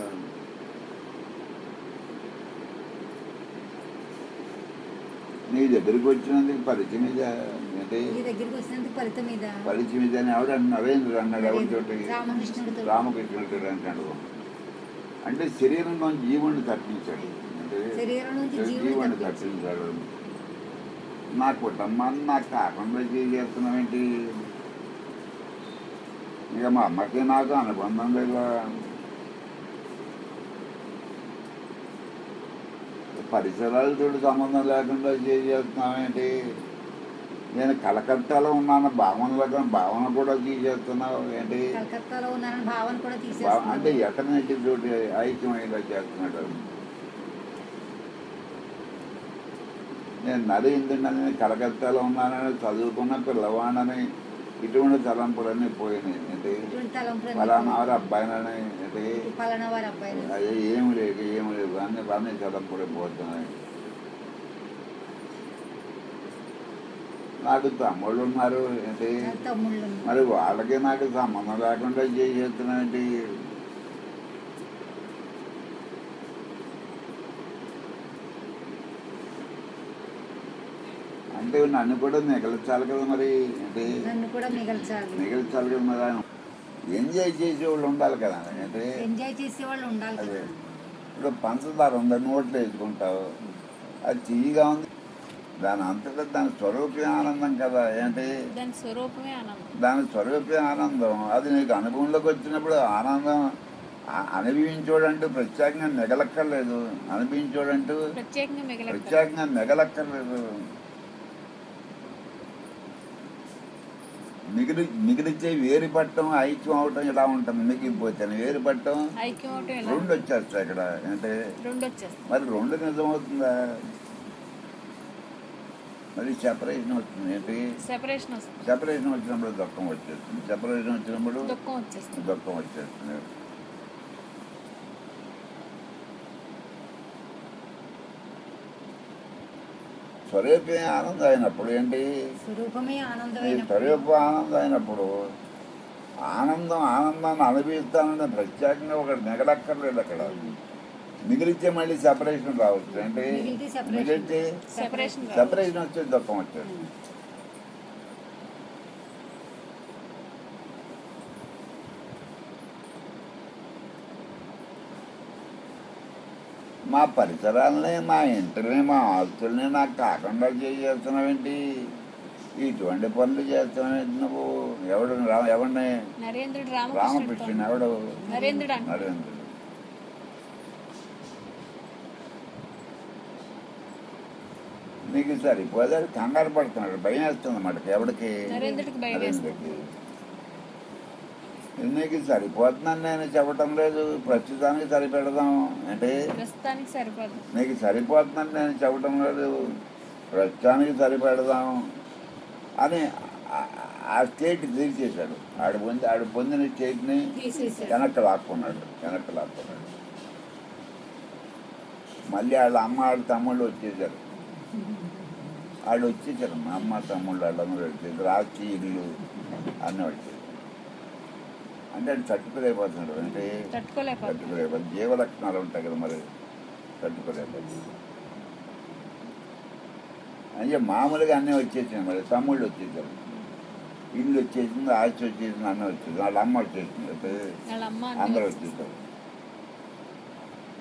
నీ దగ్గరికి వచ్చినందుకు పరిచయం మీద అంటే ఈ దగ్గరికి వచ్చినందుకు ఫలితం మీద పరిచయం మీద అని ఎవడు అన్న- నరేంద్రుడు అన్నాడు ఎవరితోటి రామకృష్ణుడితో. రామకృష్ణుడు అంటాడు అంటే శరీరంలో జీవుని తప్పించాడు అంటే శరీరం నుంచి జీవుని జీవుని తప్పించాడు. తప్పించాడు నా కుటుంబాన్ని నాకు కాకుండా చేస్తున్నావేంటి ఇక మా అమ్మకి నాకు అనుబంధం లేదా పరిసరాలతో సంబంధం లేకుండా చేస్తున్నావేంటి నేను కలకత్తాలో ఉన్నాను భావనలో భావన కూడా తీసేస్తున్నావు ఏంటి కలకత్తాలో ఉన్నారని భావన కూడా భా- అంటే తీసేస్తున్నాడు ఎటర్నెట్ తోటి ఐక్యం ఇలా చేస్తున్నాడు నేను నరేంద్రుడని కలకత్తాలో ఉన్నానని చదువుకున్న పిల్లవాడని ఇటువంటి తలంపులన్నీ పోయినాయి అంటే ఇటువంటి తలంపులు ఫలానా వారి అబ్బాయినని అంటే పలానా వారి అబ్బాయి అదే ఏమి లేక ఏమి లేవు అన్ని అన్ని తలంపులు పోతున్నాయి నాకు తమ్ముళ్ళు ఉన్నారు అంటే తమ్ముళ్ళు ఉన్నారు. మరి వాళ్ళకి నాకు సంబంధం లేకుండా చేసేస్తున్నాంటి అంటే నన్ను కూడా మిగల్చాలి కదా మరి అంటే నన్ను కూడా మిగల్చాలి మిగల్చాలి కదా మరి ఆయన ఎంజాయ్ చేసే వాళ్ళు ఉండాలి కదా అంటే ఎంజాయ్ చేసే వాళ్ళు ఉండాలి అదే కదా ఇప్పుడు పంచదార ఉంది నోట్లో వేసుకుంటావు అది తీయగా ఉంది దాని అంతటా దాని స్వరూపే ఆనందం కదా ఏంటి దాని స్వరూపమే ఆనందం దాని స్వరూపే ఆనందం అది నీకు అనుభవంలోకి వచ్చినప్పుడు ఆనందం ఆ- అనుభవించోడంటూ ప్రత్యేకంగా మిగలక్కర్లేదు అనుభవించోడంటూ ప్రత్యేకంగా మిగలదు ప్రత్యేకంగా మిగలక్కర్లేదు మిగిలి మిగిలిచ్చే వేరు పట్టం ఐక్యం అవటం ఇలా ఉంటుంది మిగిలిపోతే వేరు పట్టం ఐక్యం అవటం ఎలా రెండు వచ్చేస్తాయి ఇక్కడ అంటే రెండు వచ్చేస్తాయి మరి రెండు నిజమవుతుందా మరి సెపరేషన్ వస్తుంది ఏంటి సెపరేషన్ వస్తుంది సెపరేషన్ వచ్చినప్పుడు దుఃఖం వచ్చేస్తుంది సెపరేషన్ వచ్చినప్పుడు దుఃఖం వచ్చేస్తుంది దుఃఖం వచ్చేస్తుంది స్వరూపే ఆనందం అయినప్పుడు ఏంటి స్వరూపమే ఈ ఆనందమైన స్వరూప ఆనందం అయినప్పుడు ఆనందం ఆనందాన్ని అనుభవిస్తానని ప్రత్యేకంగా ఒకటి మిగలక్కర్లేదు అక్కడ మిగిలితే మళ్ళీ సెపరేషన్ రావచ్చు అంటే మిగిలితే separation. మిగిలితే సెపరేషన్ సెపరేషన్ వచ్చేది దుఃఖం వచ్చేది మా పరిసరాలని మా ఇంటిని మా ఆస్తుల్ని నాకు కాకుండా చేస్తున్నావేంటి ఇటువంటి పనులు చేస్తున్నావేంటి నువ్వు ఎవడు రా ఎవడిని నరేంద్రుడు రామకృష్ణుని రామకృష్ణుడు ఎవడు నరేంద్రుడు అంట నరేంద్రుడు నీకు సరిపోతే అది కంగారు పడుతున్నాడు భయం వేస్తుంది అన్నమాట ఎవడికి నరేంద్రుడికి భయం నరేంద్రుడికి. నీకు సరిపోతుందని నేను చెప్పటం లేదు ప్రస్తుతానికి సరిపెడదాం అంటే ప్రస్తుతానికి సరిపోదు నీకు సరిపోతుందని నేను చెప్పటం లేదు ప్రస్తుతానికి సరిపెడదాం అని ఆ- ఆ స్టేట్ తీర్చేశాడు ఆడు పొంది ఆడు పొందిన స్టేట్ని తీసేసాడు వెనక్కి లాక్కున్నాడు వెనక్కి లాక్కున్నాడు మళ్ళీ వాళ్ళ అమ్మ వాళ్ళ తమ్ముళ్ళు వచ్చేసారు వాళ్ళు వచ్చేసారు మా అమ్మ తమ్ముళ్ళు వాళ్ళందరూ వచ్చేసారు ఆస్తి ఇల్లు అన్నీ వచ్చేసారు అంటే అది తట్టుకోలేకపోతున్నాడు అంటే తట్టుకోలేకపోతుంది తట్టుకోలేకపోతే జీవలక్షణాలు ఉంటాయి కదా మరి తట్టుకోలేకపోతే అంటే మామూలుగా అన్నీ వచ్చేసాయి మరి తమ్ముళ్ళు వచ్చేసారు ఇల్లు వచ్చేసింది ఆస్తి వచ్చేసింది అన్నీ వచ్చేసింది వాళ్ళ అమ్మ వచ్చేసింది అయితే వాళ్ళ అమ్మ అందరూ అన్నీ వచ్చేసారు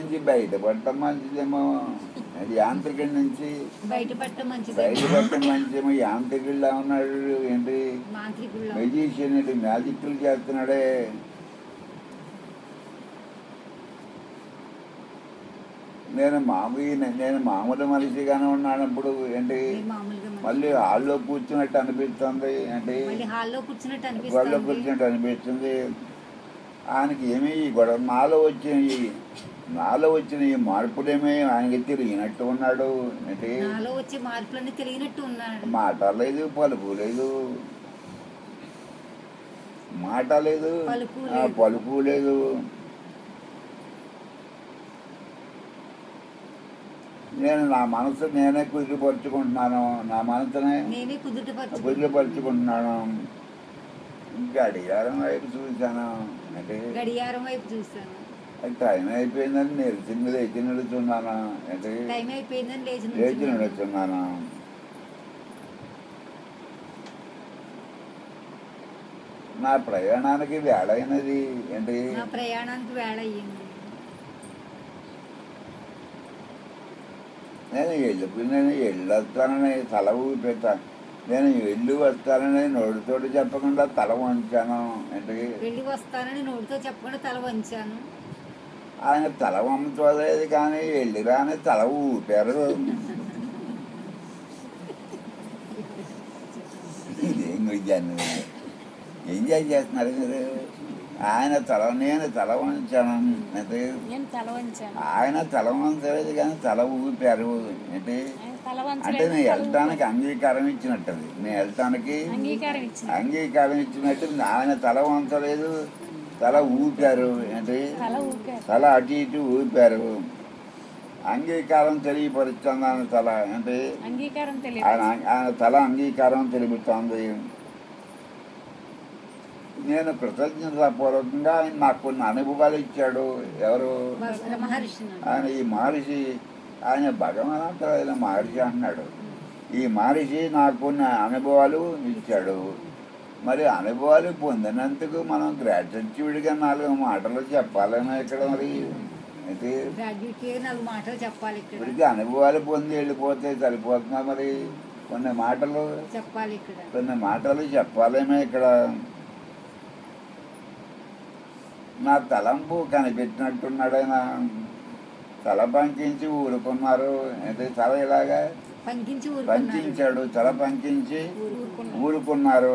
నుంచి బయటపడటం మంచిదేమో అది యాంత్రికుడి నుంచి బయటపడటం మంచిది బయటపడటం మంచిదేమో యాంత్రికుడిలా ఉన్నాడు ఏంటి మాంత్రికుల్లో మెజిషియన్ ఏంటి మ్యాజిక్లు చేస్తున్నాడే నేను మామూలు నేను మామూలు మనిషిగానే ఉన్నాను ఇప్పుడు ఏంటి మీరు మామూలుగా మనిషి. మళ్ళీ హాల్లో కూర్చున్నట్టు అనిపిస్తుంది ఏంటి మళ్ళీ హాల్లో కూర్చున్నట్టు వాళ్ళు అనిపిస్తుంది కూర్చున్నట్టు అనిపిస్తుంది ఆయనకి ఏమీ ఈ గొడవ నాలో వచ్చిన ఈ నాలో వచ్చిన ఈ మార్పులేమీ ఆయనకి తిరిగినట్టు ఉన్నాడు ఏంటి నాలో వచ్చే మార్పులన్నీ తెలియనట్టు ఉన్నాడు మాట లేదు పలుకు లేదు మాట లేదు పలుకు ఆ, లేదు. పలుకు లేదు నేను నా మనసు నేనే కుదిరిపరుచుకుంటున్నాను నా మనసునే నేనే కుదుటపరచు కుదిరిపరుచుకుంటున్నాను గడియారం వైపు చూశాను అంటే గడియారం వైపు చూస్తాను టైం అయిపోయిందని నిలిచి మీద ఎక్కి నిలుచున్నాను అంటే టైం అయిపోయిందని లేచి లేచి నుంచున్నాను. నిలుచున్నాను నా ప్రయాణానికి వేళ అయినది ఏంటి నా ప్రయాణానికి వేళ అయ్యింది నేను వెళ్ళి నేను వెళ్ళి వస్తానని తల ఊపిస్తాను నేను వెళ్ళి వస్తానని నోటితోటి చెప్పకుండా తల వంచాను ఏంటి వెళ్ళి వస్తానని నోటితో చెప్పకుండా తల వంచాను ఆయన తల వంచలేదు కానీ వెళ్ళి రాని తల ఊపారు ఇదేం గుజ్జాను ఎంజాయ్ చేస్తున్నారు మీరు ఆయన తల నేను తల వంచాను అంటే నేను తల వంచాను ఆయన తల వంచలేదు కానీ తల ఊపారు ఏంటి ఆయన తల అంటే వంచలేదు నేను తల వెళ్ళటానికి అంగీకారం ఇచ్చినట్టది నేను వెళ్ళటానికి ఊపాడు. అంగీకారం ఇచ్చింది అంగీకారం ఇచ్చినట్టు ఆయన తల వంచలేదు తల ఊపారు ఏంటి తల ఊపారు తల అటు ఇటు ఊపారు అంగీకారం తెలియపరుస్తుంది ఆయన తల అంటే అంగీకారం ఆయన తెలియదు ఆయన తల అంగీకారం తెలుపుతోంది నేను కృతజ్ఞతాపూర్వకంగా ఆయన నాకు కొన్ని అనుభవాలు ఇచ్చాడు ఎవరు భగ- మహర్షి ఆయన ఈ మహర్షి ఆయన భగవంతుడైన మహర్షి అన్నాడు ఈ మహర్షి నాకు కొన్ని అనుభవాలు ఇచ్చాడు మరి అనుభవాలు పొందినందుకు మనం గ్రాడ్యుయేట్గా నాలుగు మాటలు చెప్పాలని ఇక్కడ మరి అయితే గ్రాడ్యుయేట్ నాలుగు మాటలు చెప్పాలి ఇక్కడ ఇప్పటికీ అనుభవాలు పొంది వెళ్ళిపోతే సరిపోతుందా మరి కొన్ని మాటలు చెప్పాలి ఇక్కడ కొన్ని మాటలు చెప్పాలేమో ఇక్కడ నా తలంపు కనిపెట్టినట్టున్నాడు ఆయన తల పంకించి ఊరుకున్నారు అంటే తల ఇలాగా పంకించి ఊరుకున్నారు పంకించాడు తల పంకించి ఊరుకున్నాడు ఊరుకున్నారు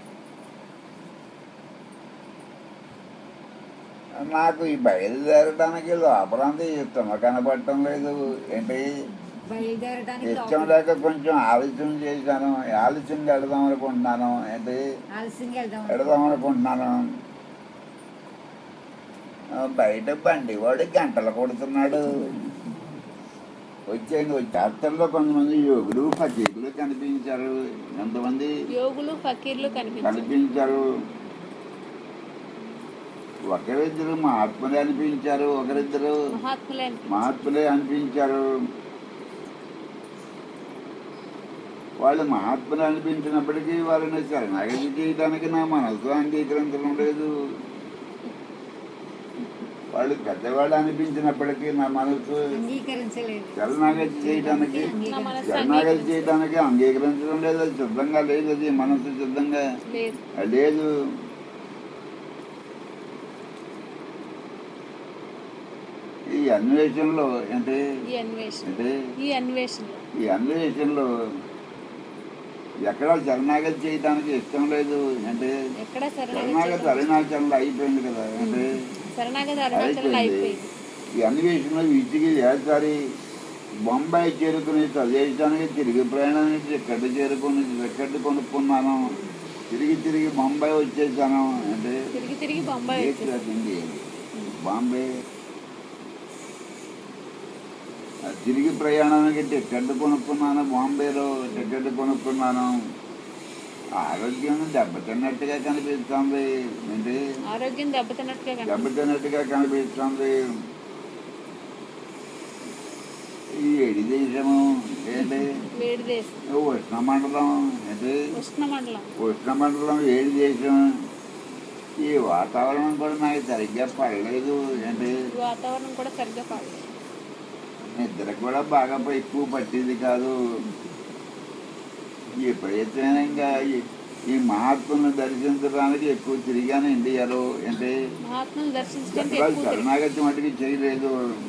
నాకు ఈ బయలుదేరడానికి లోపలంతా ఇష్టం కనపడటం లేదు ఏంటి బయలుదేరడానికి ఇష్టం లేక కొంచెం ఆలస్యం చేశాను ఆలస్యంగా వెళదాం అనుకుంటున్నాను ఏంటి ఆలస్యంగా వెళ్దాం పెడదాం అనుకుంటున్నాను ఆ, బయట బండి వాడు గంటలు కొడుతున్నాడు వచ్చేయండి వచ్చి అత్తల్లో కొంతమంది యోగులు ఫకీర్లు కనిపించారు ఎంతమంది యోగులు ఫకీర్లు కనిపించారు కనిపించారు ఒకరిద్దరు మహాత్ములే అనిపించారు ఒకరిద్దరు మహాత్ములే అనిపించారు. మహాత్ములే అనిపించారు వాళ్ళు మహాత్ములు అనిపించినప్పటికీ వాళ్ళని శరణాగతి చేయడానికి నా మనసు అంగీకరించడం లేదు వాళ్ళు పెద్దవాళ్ళు అనిపించినప్పటికీ నా మనసు అంగీకరించలేదు శరణాగతి చేయడానికి నా మనసు శరణాగతి అంగీకరించలేదు. చేయడానికి అంగీకరించడం లేదు అది సిద్ధంగా లేదు అది మనసు సిద్ధంగా లేదు లేదు ఈ అన్వేషణలో అంటే ఈ అన్వేషణ అంటే ఈ అన్వేషణలో ఈ అన్వేషణలో ఎక్కడ శరణాగతి చేయడానికి ఇష్టం లేదు అంటే ఎక్కడ శరణాగతి శరణాగతి అరుణాచలంలో అయిపోయింది కదా అంటే శరణాగతి అరుణాచలంలో అయిపోయింది అయిపోయింది ఈ అన్వేషణలో విసిగి వేసారి బొంబాయి చేరుకుని స్వదేశానికి తిరిగి ప్రయాణానికి టికెట్ చేరుకుని టికెట్ కొనుక్కున్నాను తిరిగి తిరిగి బొంబాయి వచ్చేసాను అంటే తిరిగి తిరిగి బొంబాయి ఏ వచ్చేసాం క్లాస్ అండి బాంబే ఆ తిరిగి ప్రయాణానికి టికెట్ కొనుక్కున్నాను బాంబేలో టికెట్ కొనుక్కున్నాను ఆరోగ్యం దెబ్బతిన్నట్టుగా కనిపిస్తుంది ఏంటి ఆరోగ్యం దెబ్బతిన్నట్టుగా కనిపిస్తుంది దెబ్బతిన్నట్టుగా కనిపిస్తుంది ఈ ఏడి దేశము ఏంటి వేడి దేశం ఉష్ణమండలం ఏంటి ఉష్ణమండలం ఉష్ణమండలం ఏడు దేశం ఈ వాతావరణం కూడా నాకు సరిగ్గా పడలేదు ఏంటి ఈ వాతావరణం కూడా సరిగ్గా పడలేదు నిద్ర కూడా బాగా ప- ఎక్కువ పట్టింది కాదు ఎప్పుడైతేనే ఇంకా ఈ- ఈ మహాత్ములను దర్శించడానికి ఎక్కువ తిరిగాను ఇండియాలో అంటే మహాత్ములు దర్శించడానికి ఎక్కడ ఎక్కువ తిరిగి- శరణాగతి మటుకు చేయలేదు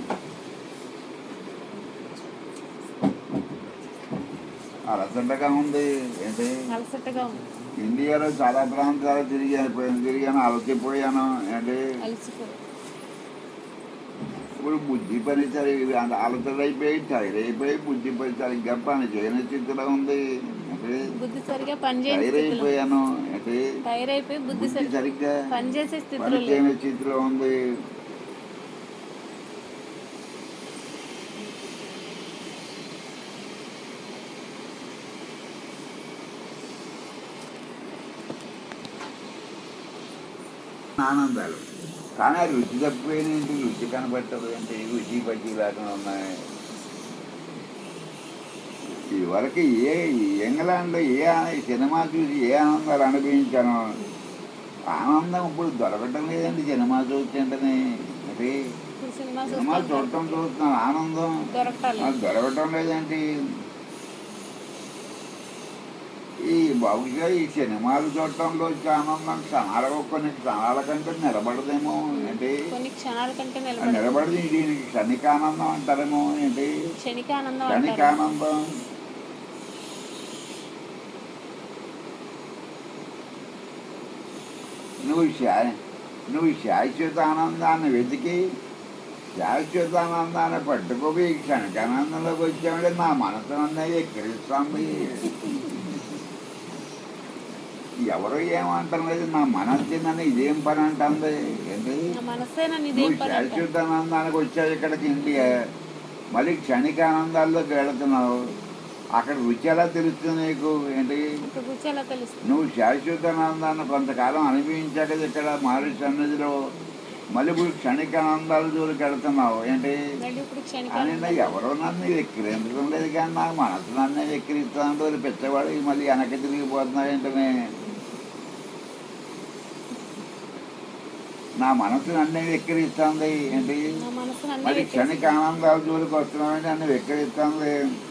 అలసటగా ఉంది ఏంటి అలసటగా ఉంది ఇండియాలో చాలా ప్రాంతాలు తిరిగాను తిరిగాను అలసిపోయాను ఏంటి అలసిపోయి ఇప్పుడు బుద్ధి పని సరిగ్గా అలసటైపోయి టైర్ అయిపోయి బుద్ధి పని సరిగ్గా పని చేయని స్థితిలో ఉంది అంటే బుద్ధి సరిగా పనిచేయని టైర్ స్థితిలో అయిపోయాను అంటే టైర్ అయిపోయి బుద్ధి బుద్ధి సరి సరిగ్గా పనిచేసే స్థితిలో పని లేదు చేయని స్థితిలో ఉంది ఆనందాలు కానీ ఆ రుచి తప్పిపోయిన ఏంటి రుచి కనబట్టదు అంటే రుచి పచ్చి లేకుండా ఉన్నాయి ఇదివరకు ఏ ఇంగ్లాండ్లో ఏ ఆన- సినిమా చూసి ఏ ఆనందాలు అనుభవించాను ఆనందం ఇప్పుడు దొరకటం లేదండి సినిమా చూస్తుంటేనే అంటే ఇప్పుడు సినిమా సినిమా చూస్తాం చూడటం చూస్తున్నాను ఆనందం దొరకటాలి నాకు దొరకటం లేదండి ఈ బహుశా ఈ సినిమాలు చూడటంలో వచ్చే ఆనందం క్షణాలకు కొన్ని క్షణాల కంటే నిలబడదేమో ఏంటి కొన్ని క్షణాల కంటే ఆ నిలబడి నిలబడి దీనికి క్షణికానందం అంటారేమో ఏంటి క్షణిక ఆనందం అంటారు క్షణికానందం నువ్వు శా నువ్వు శాశ్వత ఆనందాన్ని వెతికి శాశ్వత ఆనందాన్ని పట్టుకోవి క్షణికానందంలోకి వచ్చామంటే నా మనసు అనేది ఎక్కిరిస్తుంది ఎవరు ఏమంటారు లేదు నా మనస్సు నన్ను ఇదేం పని అంటుంది ఏంటి నా మనసే నన్ను ఇదేం నువ్వు పని అంటారు శాశ్వతానందానికి వచ్చావు ఇక్కడికి ఇండియా మళ్ళీ క్షణిక ఆనందాల్లోకి వెళుతున్నావు అక్కడ రుచి ఎలా తెలుస్తుంది నీకు ఏంటి ఇక్కడ రుచి ఎలా తెలుస్తుంది నువ్వు శాశ్వతానందాన్ని కొంతకాలం అనుభవించాక ఇక్కడ మారి సన్నిధిలో మళ్ళీ ఇప్పుడు క్షణిక ఆనందాల జోలికి వెళుతున్నావు ఏంటి మళ్ళీ ఇప్పుడు క్షణిక అని ఆనందం. నా ఎవరో నన్ను ఎక్కిరించడం లేదు కానీ నాకు మనసు నన్ను ఎక్కిరిస్తాను పెద్దవాడు మళ్ళీ వెనక్కి తిరిగిపోతున్నావు ఏంటనే నా మనసు నన్ను ఎక్కిరిస్తుంది ఏంటి నా మనసు నన్ను మరి వెక్కిరిస్తుంది. క్షణిక ఆనందాల జోలికి వస్తున్నామంటే నన్ను వెక్కిరిస్తుంది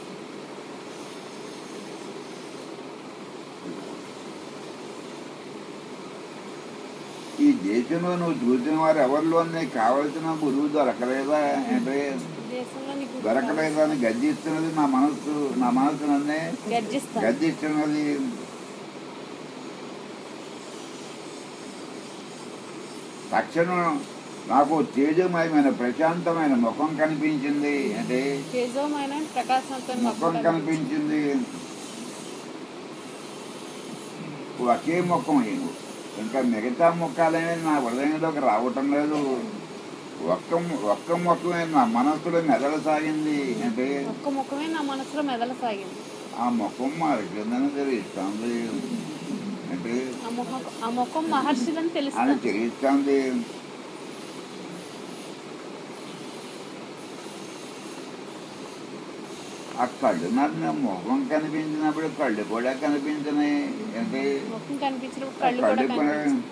ఈ దేశంలో నువ్వు చూసిన వారు ఎవరిలో నీకు కావలసిన గురువు దొరకలేదా అంటే దేశంలో నీకు దొరకలేదా అని గర్జిస్తున్నది నా మనస్సు నా మనస్సు నన్నే గర్జిస్తాను గర్జిస్తున్నది తక్షణం నాకు తేజమయమైన ప్రశాంతమైన ముఖం కనిపించింది అంటే తేజోమైన ప్రకాశంతో ముఖం కనిపించింది ఒకే ముఖం ఏను ఇంకా మిగతా ముఖాలనేది నా హృదయంలోకి రావటం లేదు ఒక్క ఒక్క ముఖమే నా మనస్సులో మెదలసాగింది అంటే ఒక్క ముఖమే నా మనసులో మెదలసాగింది ఆ ముఖం మారిపోయిందని తెలుస్తుంది అంటే ఆ ముఖం ఆ ముఖం మహర్షులని అని తెలుస్తుంది తెలుస్తుంది ఆ కళ్ళు నాకు నా ముఖం కనిపించినప్పుడు కళ్ళు కూడా కనిపించినాయి అంటే ముఖం కనిపించినప్పుడు ఆ కళ్ళు కూడా కళ్ళు కూడా కనిపించాయి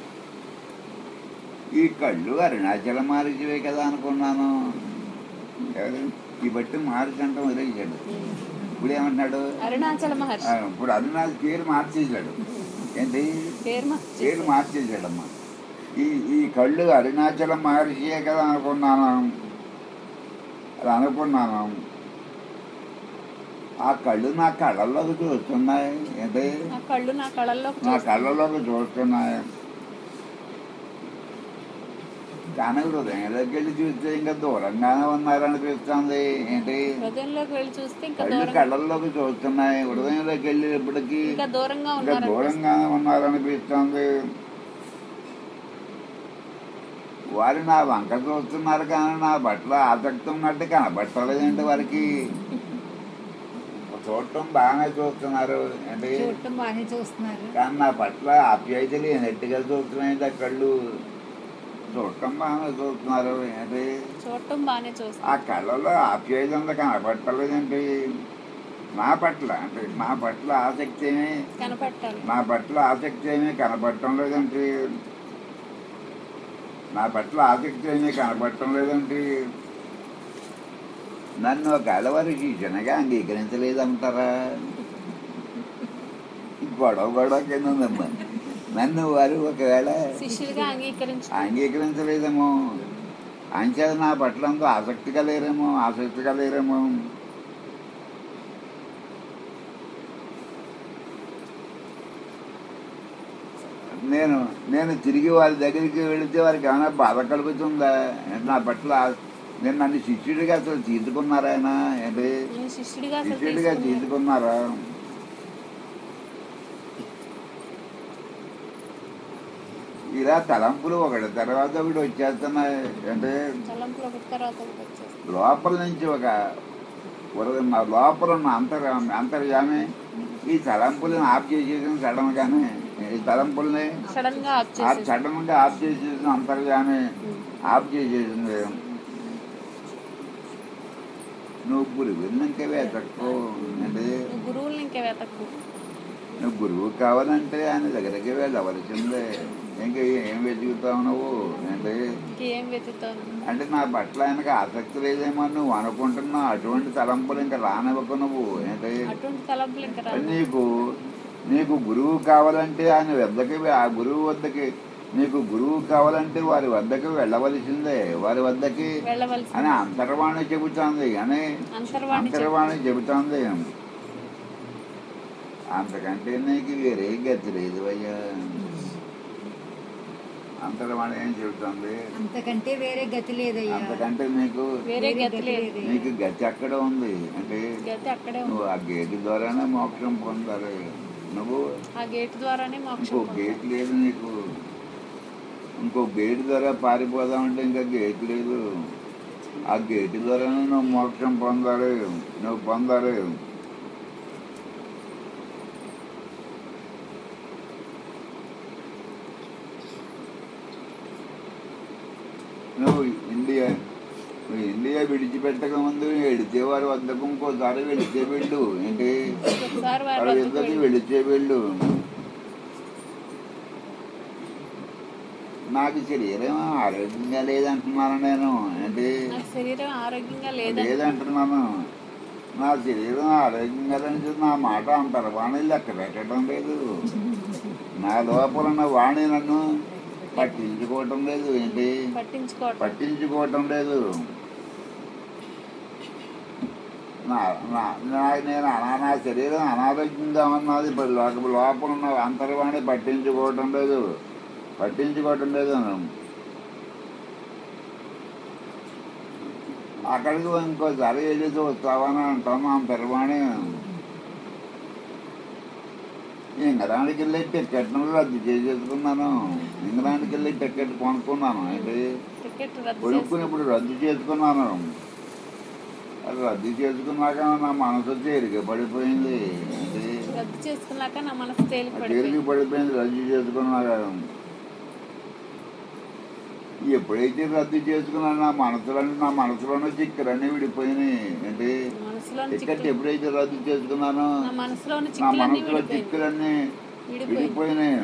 ఈ కళ్ళు అరుణాచల మార్చివే కదా అనుకున్నాను ఎవరు? ఈ బట్టి మార్చి అంటాం వదిలేసాడు ఇప్పుడు ఏమంటున్నాడు అరుణాచల ఆ, మహర్షి ఇప్పుడు అరుణాచల్ పేరు మార్చేసాడు ఏంటి పేరు మహర్షి పేరు మార్చేసాడమ్మా ఈ ఈ కళ్ళు అరుణాచల మహర్షియే కదా అనుకున్నాను అది అనుకున్నాను ఆ కళ్ళు నా కళ్ళల్లోకి చూస్తున్నాయి ఏంటి ఆ కళ్ళు నా కళల్లో నా కళ్ళలోకి చూస్తున్నాయి కానీ హృదయంలోకి వెళ్ళి చూస్తే ఇంకా దూరంగానే ఉన్నారనిపిస్తుంది ఏంటి హృదయంలోకి వెళ్ళి చూస్తే ఇంకా కళ్ళు దూరం కళ్ళల్లోకి చూస్తున్నాయి హృదయంలోకి వెళ్ళేటప్పటికి ఇంకా దూరంగా ఇంకా ఉన్నారు దూరంగానే ఉన్నారనిపిస్తుంది వారు నా వంక చూస్తున్నారు కానీ నా బట్టల ఆసక్తి ఉన్నట్టు కనబట్టలేదండి వారికి చూడటం బాగానే చూస్తున్నారు అంటే చూడటం బాగానే చూస్తున్నారు కానీ నా పట్ల ఆప్యాయత లేనట్టుగా చూస్తున్నాయండి ఆ కళ్ళు చూడటం బాగానే చూస్తున్నారు అంటే చూడటం బాగానే ఆ చూస్తారు కళ్ళలో ఆప్యాయత అంతా కనబట్టలేదండి నా పట్ల అంటే నా పట్ల ఆసక్తి ఏమీ కనపట్టాలి నా పట్ల ఆసక్తి ఏమీ కనపడటం లేదండి నా పట్ల ఆసక్తి ఏమీ కనపడటం లేదండి నన్ను ఒక అలవారి శిక్షణగా అంగీకరించలేదంటారా గొడవ గొడవ కింద ఉందమ్మా నన్ను వారు ఒకవేళ శిష్యుడిగా అంగీకరించు అంగీకరించలేదేమో అంచేత నా పట్ల అంతా ఆసక్తిగా లేరేమో ఆసక్తిగా లేరేమో నేను నేను తిరిగి వారి దగ్గరికి వెళితే వారికి ఏమైనా బాధ కలుగుతుందా అంటే నా పట్ల నేను నన్ను శిష్యుడిగా అసలు తీసుకున్నారా ఆయన ఏంటి నేను శిష్యుడిగా అసలు శిష్యుడిగా తీసుకున్నాను. తీసుకున్నారా ఇలా తలంపులు ఒకటి తర్వాత ఒకటి వచ్చేస్తున్నాయి అంటే తలంపులు ఒకటి తర్వాత ఒకటి వచ్చేస్తాయి లోపల నుంచి ఒక ఉరద- మా లోపల ఉన్న అంతర్ అంతర్యామి ఈ తలంపులను ఆఫ్ చేసేసిన సడన్ గానే ఈ తలంపుల్ని సడన్ గా ఆఫ్ ఆఫ్ చేసేసి సడన్ గా ఆఫ్ చేసేసిన అంతర్యామి ఆఫ్ చేసేసింది నువ్వు గురువు ఇంకా వెతక్కో అంటే నువ్వు గురువుల్ని ఇంకా వెతకు నువ్వు గురువు కావాలంటే ఆయన దగ్గరికి వెళ్ళవలసిందే ఇంకా ఏం వెతుకుతావు నువ్వు అంటే ఇంకేం వెతుకుతాను అంటే నా పట్ల ఆయనకి ఆసక్తి లేదేమో నువ్వు అనుకుంటున్నావు అటువంటి తలంపులు ఇంకా రానివ్వకు నువ్వు అంటే అటువంటి తలంపులు ఇంకా రావు నీకు నీకు గురువు కావాలంటే ఆయన వద్దకి వె- ఆ గురువు వద్దకి నీకు గురువు కావాలంటే వారి వద్దకు వెళ్ళవలసిందే వారి వద్దకి వెళ్ళవలసి అని అంతర్వాణి చెబుతోంది అని అంతర్వాణి చెప్పు. అంతర్వాణి చెబుతోంది అంతకంటే నీకు వేరే గతి లేదు అయ్యా అంతర్వాణి ఏం చెబుతోంది అంతకంటే వేరే గతి లేదయ్యా అంతకంటే నీకు వేరే గతి లేదు నీకు గతి అక్కడ ఉంది అంటే గతి అక్కడే ఉంది నువ్వు ఆ గేటు ద్వారానే మోక్షం పొందాలి నువ్వు ఆ గేట్ ద్వారానే ఇంకో మోక్షం పొందాలి. గేట్ లేదు నీకు ఇంకో గేట్ ద్వారా పారిపోదామంటే ఇంకా గేట్ లేదు ఆ గేట్ ద్వారానే నువ్వు మోక్షం పొందాలి నువ్వు పొందాలి నువ్వు ఇండియా నువ్వు ఇండియా విడిచిపెట్టక ముందు వెళితే వారి వద్దకు ఇంకోసారి వెళితే వెళ్ళు ఏంటి ఒకసారి వారి వారి వద్దకు వద్దకు వెళ్ళి వెళితే వెళ్ళు నాకు శరీరం ఆరోగ్యంగా లేదంటున్నాను నేను ఏంటి నాకు శరీరం ఆరోగ్యంగా లేదని లేదంటున్నాను నా శరీరం ఆరోగ్యంగా లేని నా మాట అంటారు వాణి లెక్క పెట్టడం లేదు నా లోపల ఉన్న వాణి నన్ను పట్టించుకోవటం లేదు ఏంటి పట్టించుకోవటం పట్టించుకోవటం లేదు నా నా- నా- నేను అనా- నా శరీరం అనారోగ్యంగా ఉన్నది ఇప్పుడు లోక లోపల ఉన్న అంతర్వాణి పట్టించుకోవటం లేదు పట్టించుకోవటం లేదు అక్కడికి ఇంకోసారి వెళ్ళి చూస్తావని అంటాను అంతర్వాణి ఇంగ్లాండ్కి వెళ్ళి టికెట్ను రద్దు చేసేసుకున్నాను ఇంగ్లాండ్కి వెళ్ళి టికెట్ కొనుక్కున్నాను ఏంటి టికెట్ రద్దు కొనుక్కుని చేసి ఇప్పుడు రద్దు చేసుకున్నాను అది రద్దు చేసుకున్నాక నా మనసు తేలిక పడిపోయింది ఏంటి రద్దు చేసుకున్నాక నా మనసు తేలిక తేలిక పడిపోయింది పడిపోయింది రద్దు చేసుకున్నాక ఎప్పుడైతే రద్దు చేసుకున్నాను నా మనసులోని నా మనసులోనే చిక్కులన్నీ విడిపోయినాయి ఏంటి మనసులో టికెట్ చిక్కులు ఎప్పుడైతే రద్దు చేసుకున్నానో నా మనసులోని నా చిక్కులన్నీ మనసులో విడిపోయింది చిక్కులన్నీ విడిపోయింది విడిపోయినాయి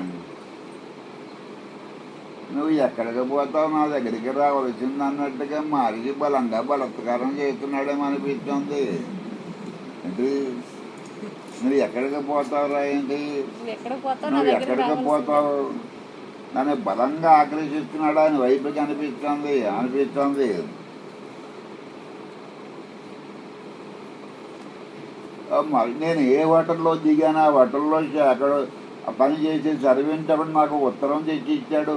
నువ్వు ఎక్కడికి పోతావు నా దగ్గరికి రావాల్సింది అన్నట్టుగా మారి బలంగా బలత్కారం చేస్తున్నాడేమో అనిపిస్తుంది ఏంటి నువ్వు ఎక్కడికి పోతావురా ఏంటి నువ్వు ఎక్కడికి పోతావు నా నువ్వు దగ్గర ఎక్కడికి పోతావు నన్ను బలంగా ఆకర్షిస్తున్నాడు అని వైపుకి అనిపిస్తుంది అనిపిస్తుంది ఆ మరి నేను ఏ హోటల్లో దిగాను ఆ హోటల్లో అక్కడ ఆ పని చేసే సర్వెంట్ అప్పుడు నాకు ఉత్తరం తెచ్చి ఇచ్చాడు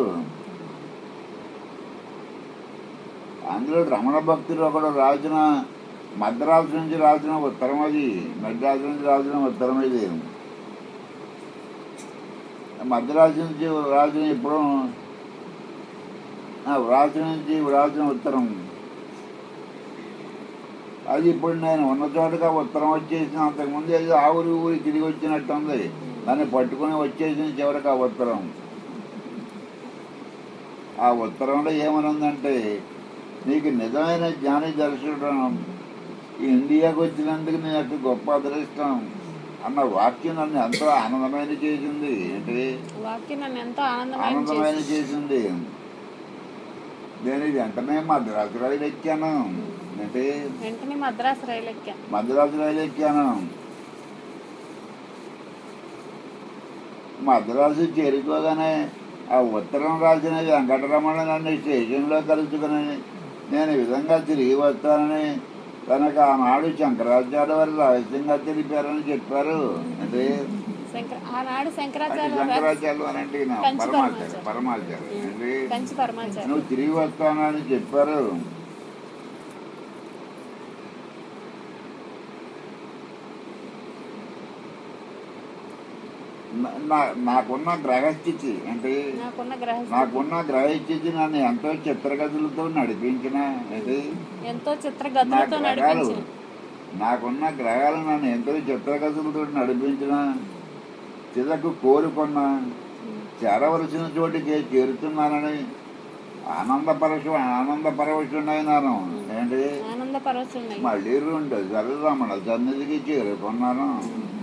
అందులో రమణ భక్తులు ఒకడు రాసిన మద్రాసు నుంచి రాసిన ఉత్తరం అది మద్రాసు నుంచి రాసిన ఉత్తరం ఇది మద్రాసు నుంచి రాసిన ఇప్పుడు ఆ, వ్రాసి నుంచి వ్రాసిన ఉత్తరం అది ఇప్పుడు నేను ఉన్న చోటగా ఉత్తరం వచ్చేసిన అంతకుముందు ఏదో ఆ ఊరి ఊరి తిరిగి వచ్చినట్టు ఉంది దాన్ని పట్టుకుని వచ్చేసిన చివరికి ఆ ఉత్తరం ఆ ఉత్తరంలో ఏమనుందంటే నీకు నిజమైన జ్ఞాని దర్శనం ఈ ఇండియాకు వచ్చినందుకు నీ యొక్క గొప్ప అదృష్టం అన్న వాక్యం నన్ను ఎంతో ఆనందమైన చేసింది ఏంటి వాక్యం నన్ను ఎంతో ఆనందమయం ఆనందమైన చేసి చేసింది నేను వెంటనే మద్రాసు రైలు ఎక్కాను అంటే వెంటనే మద్రాసు రైలు ఎక్కా మద్రాసు రైలు ఎక్కాను మద్రాసు చేరుకోగానే ఆ ఉత్తరం రాసిన వెంకటరమణ నన్ను స్టేషన్లో కలుసుకుని నేను ఈ విధంగా తిరిగి వస్తానని తనకు ఆనాడు శంకరాచార్య వారు రహస్యంగా తెలిపారని చెప్పారు అంటే శంకర ఆనాడు అది శంకరాచార్య శంకరాచార్య వారు అంటే ఈయన కంచి పరమాచార్య పరమాచార్య. పరమాచార్య అంటే కంచి పరమాచార్య నువ్వు తిరిగి వస్తానని చెప్పారు నా- నా- నాకున్న గ్రహస్థితి అంటే నాకున్న గ్రహ నాకున్న గ్రహస్థితి నన్ను ఎంతో చిత్రగతులతో నడిపించిన అంటే ఎంతో చిత్ర నా గతులతో గ్రహాలు నడిపించిన నాకున్న గ్రహాలు నన్ను ఎంతో చిత్రగతులతో నడిపించిన చిదకు కోరుకున్న చేరవలసిన చోటికి చేరుతున్నానని ఆనందపరచు ఆనందపరవశుడైనాను ఏంటి ఆనంద పరవశున్నాయి మళ్ళీ రెండు రమణ సన్నిధికి చేరుకున్నాను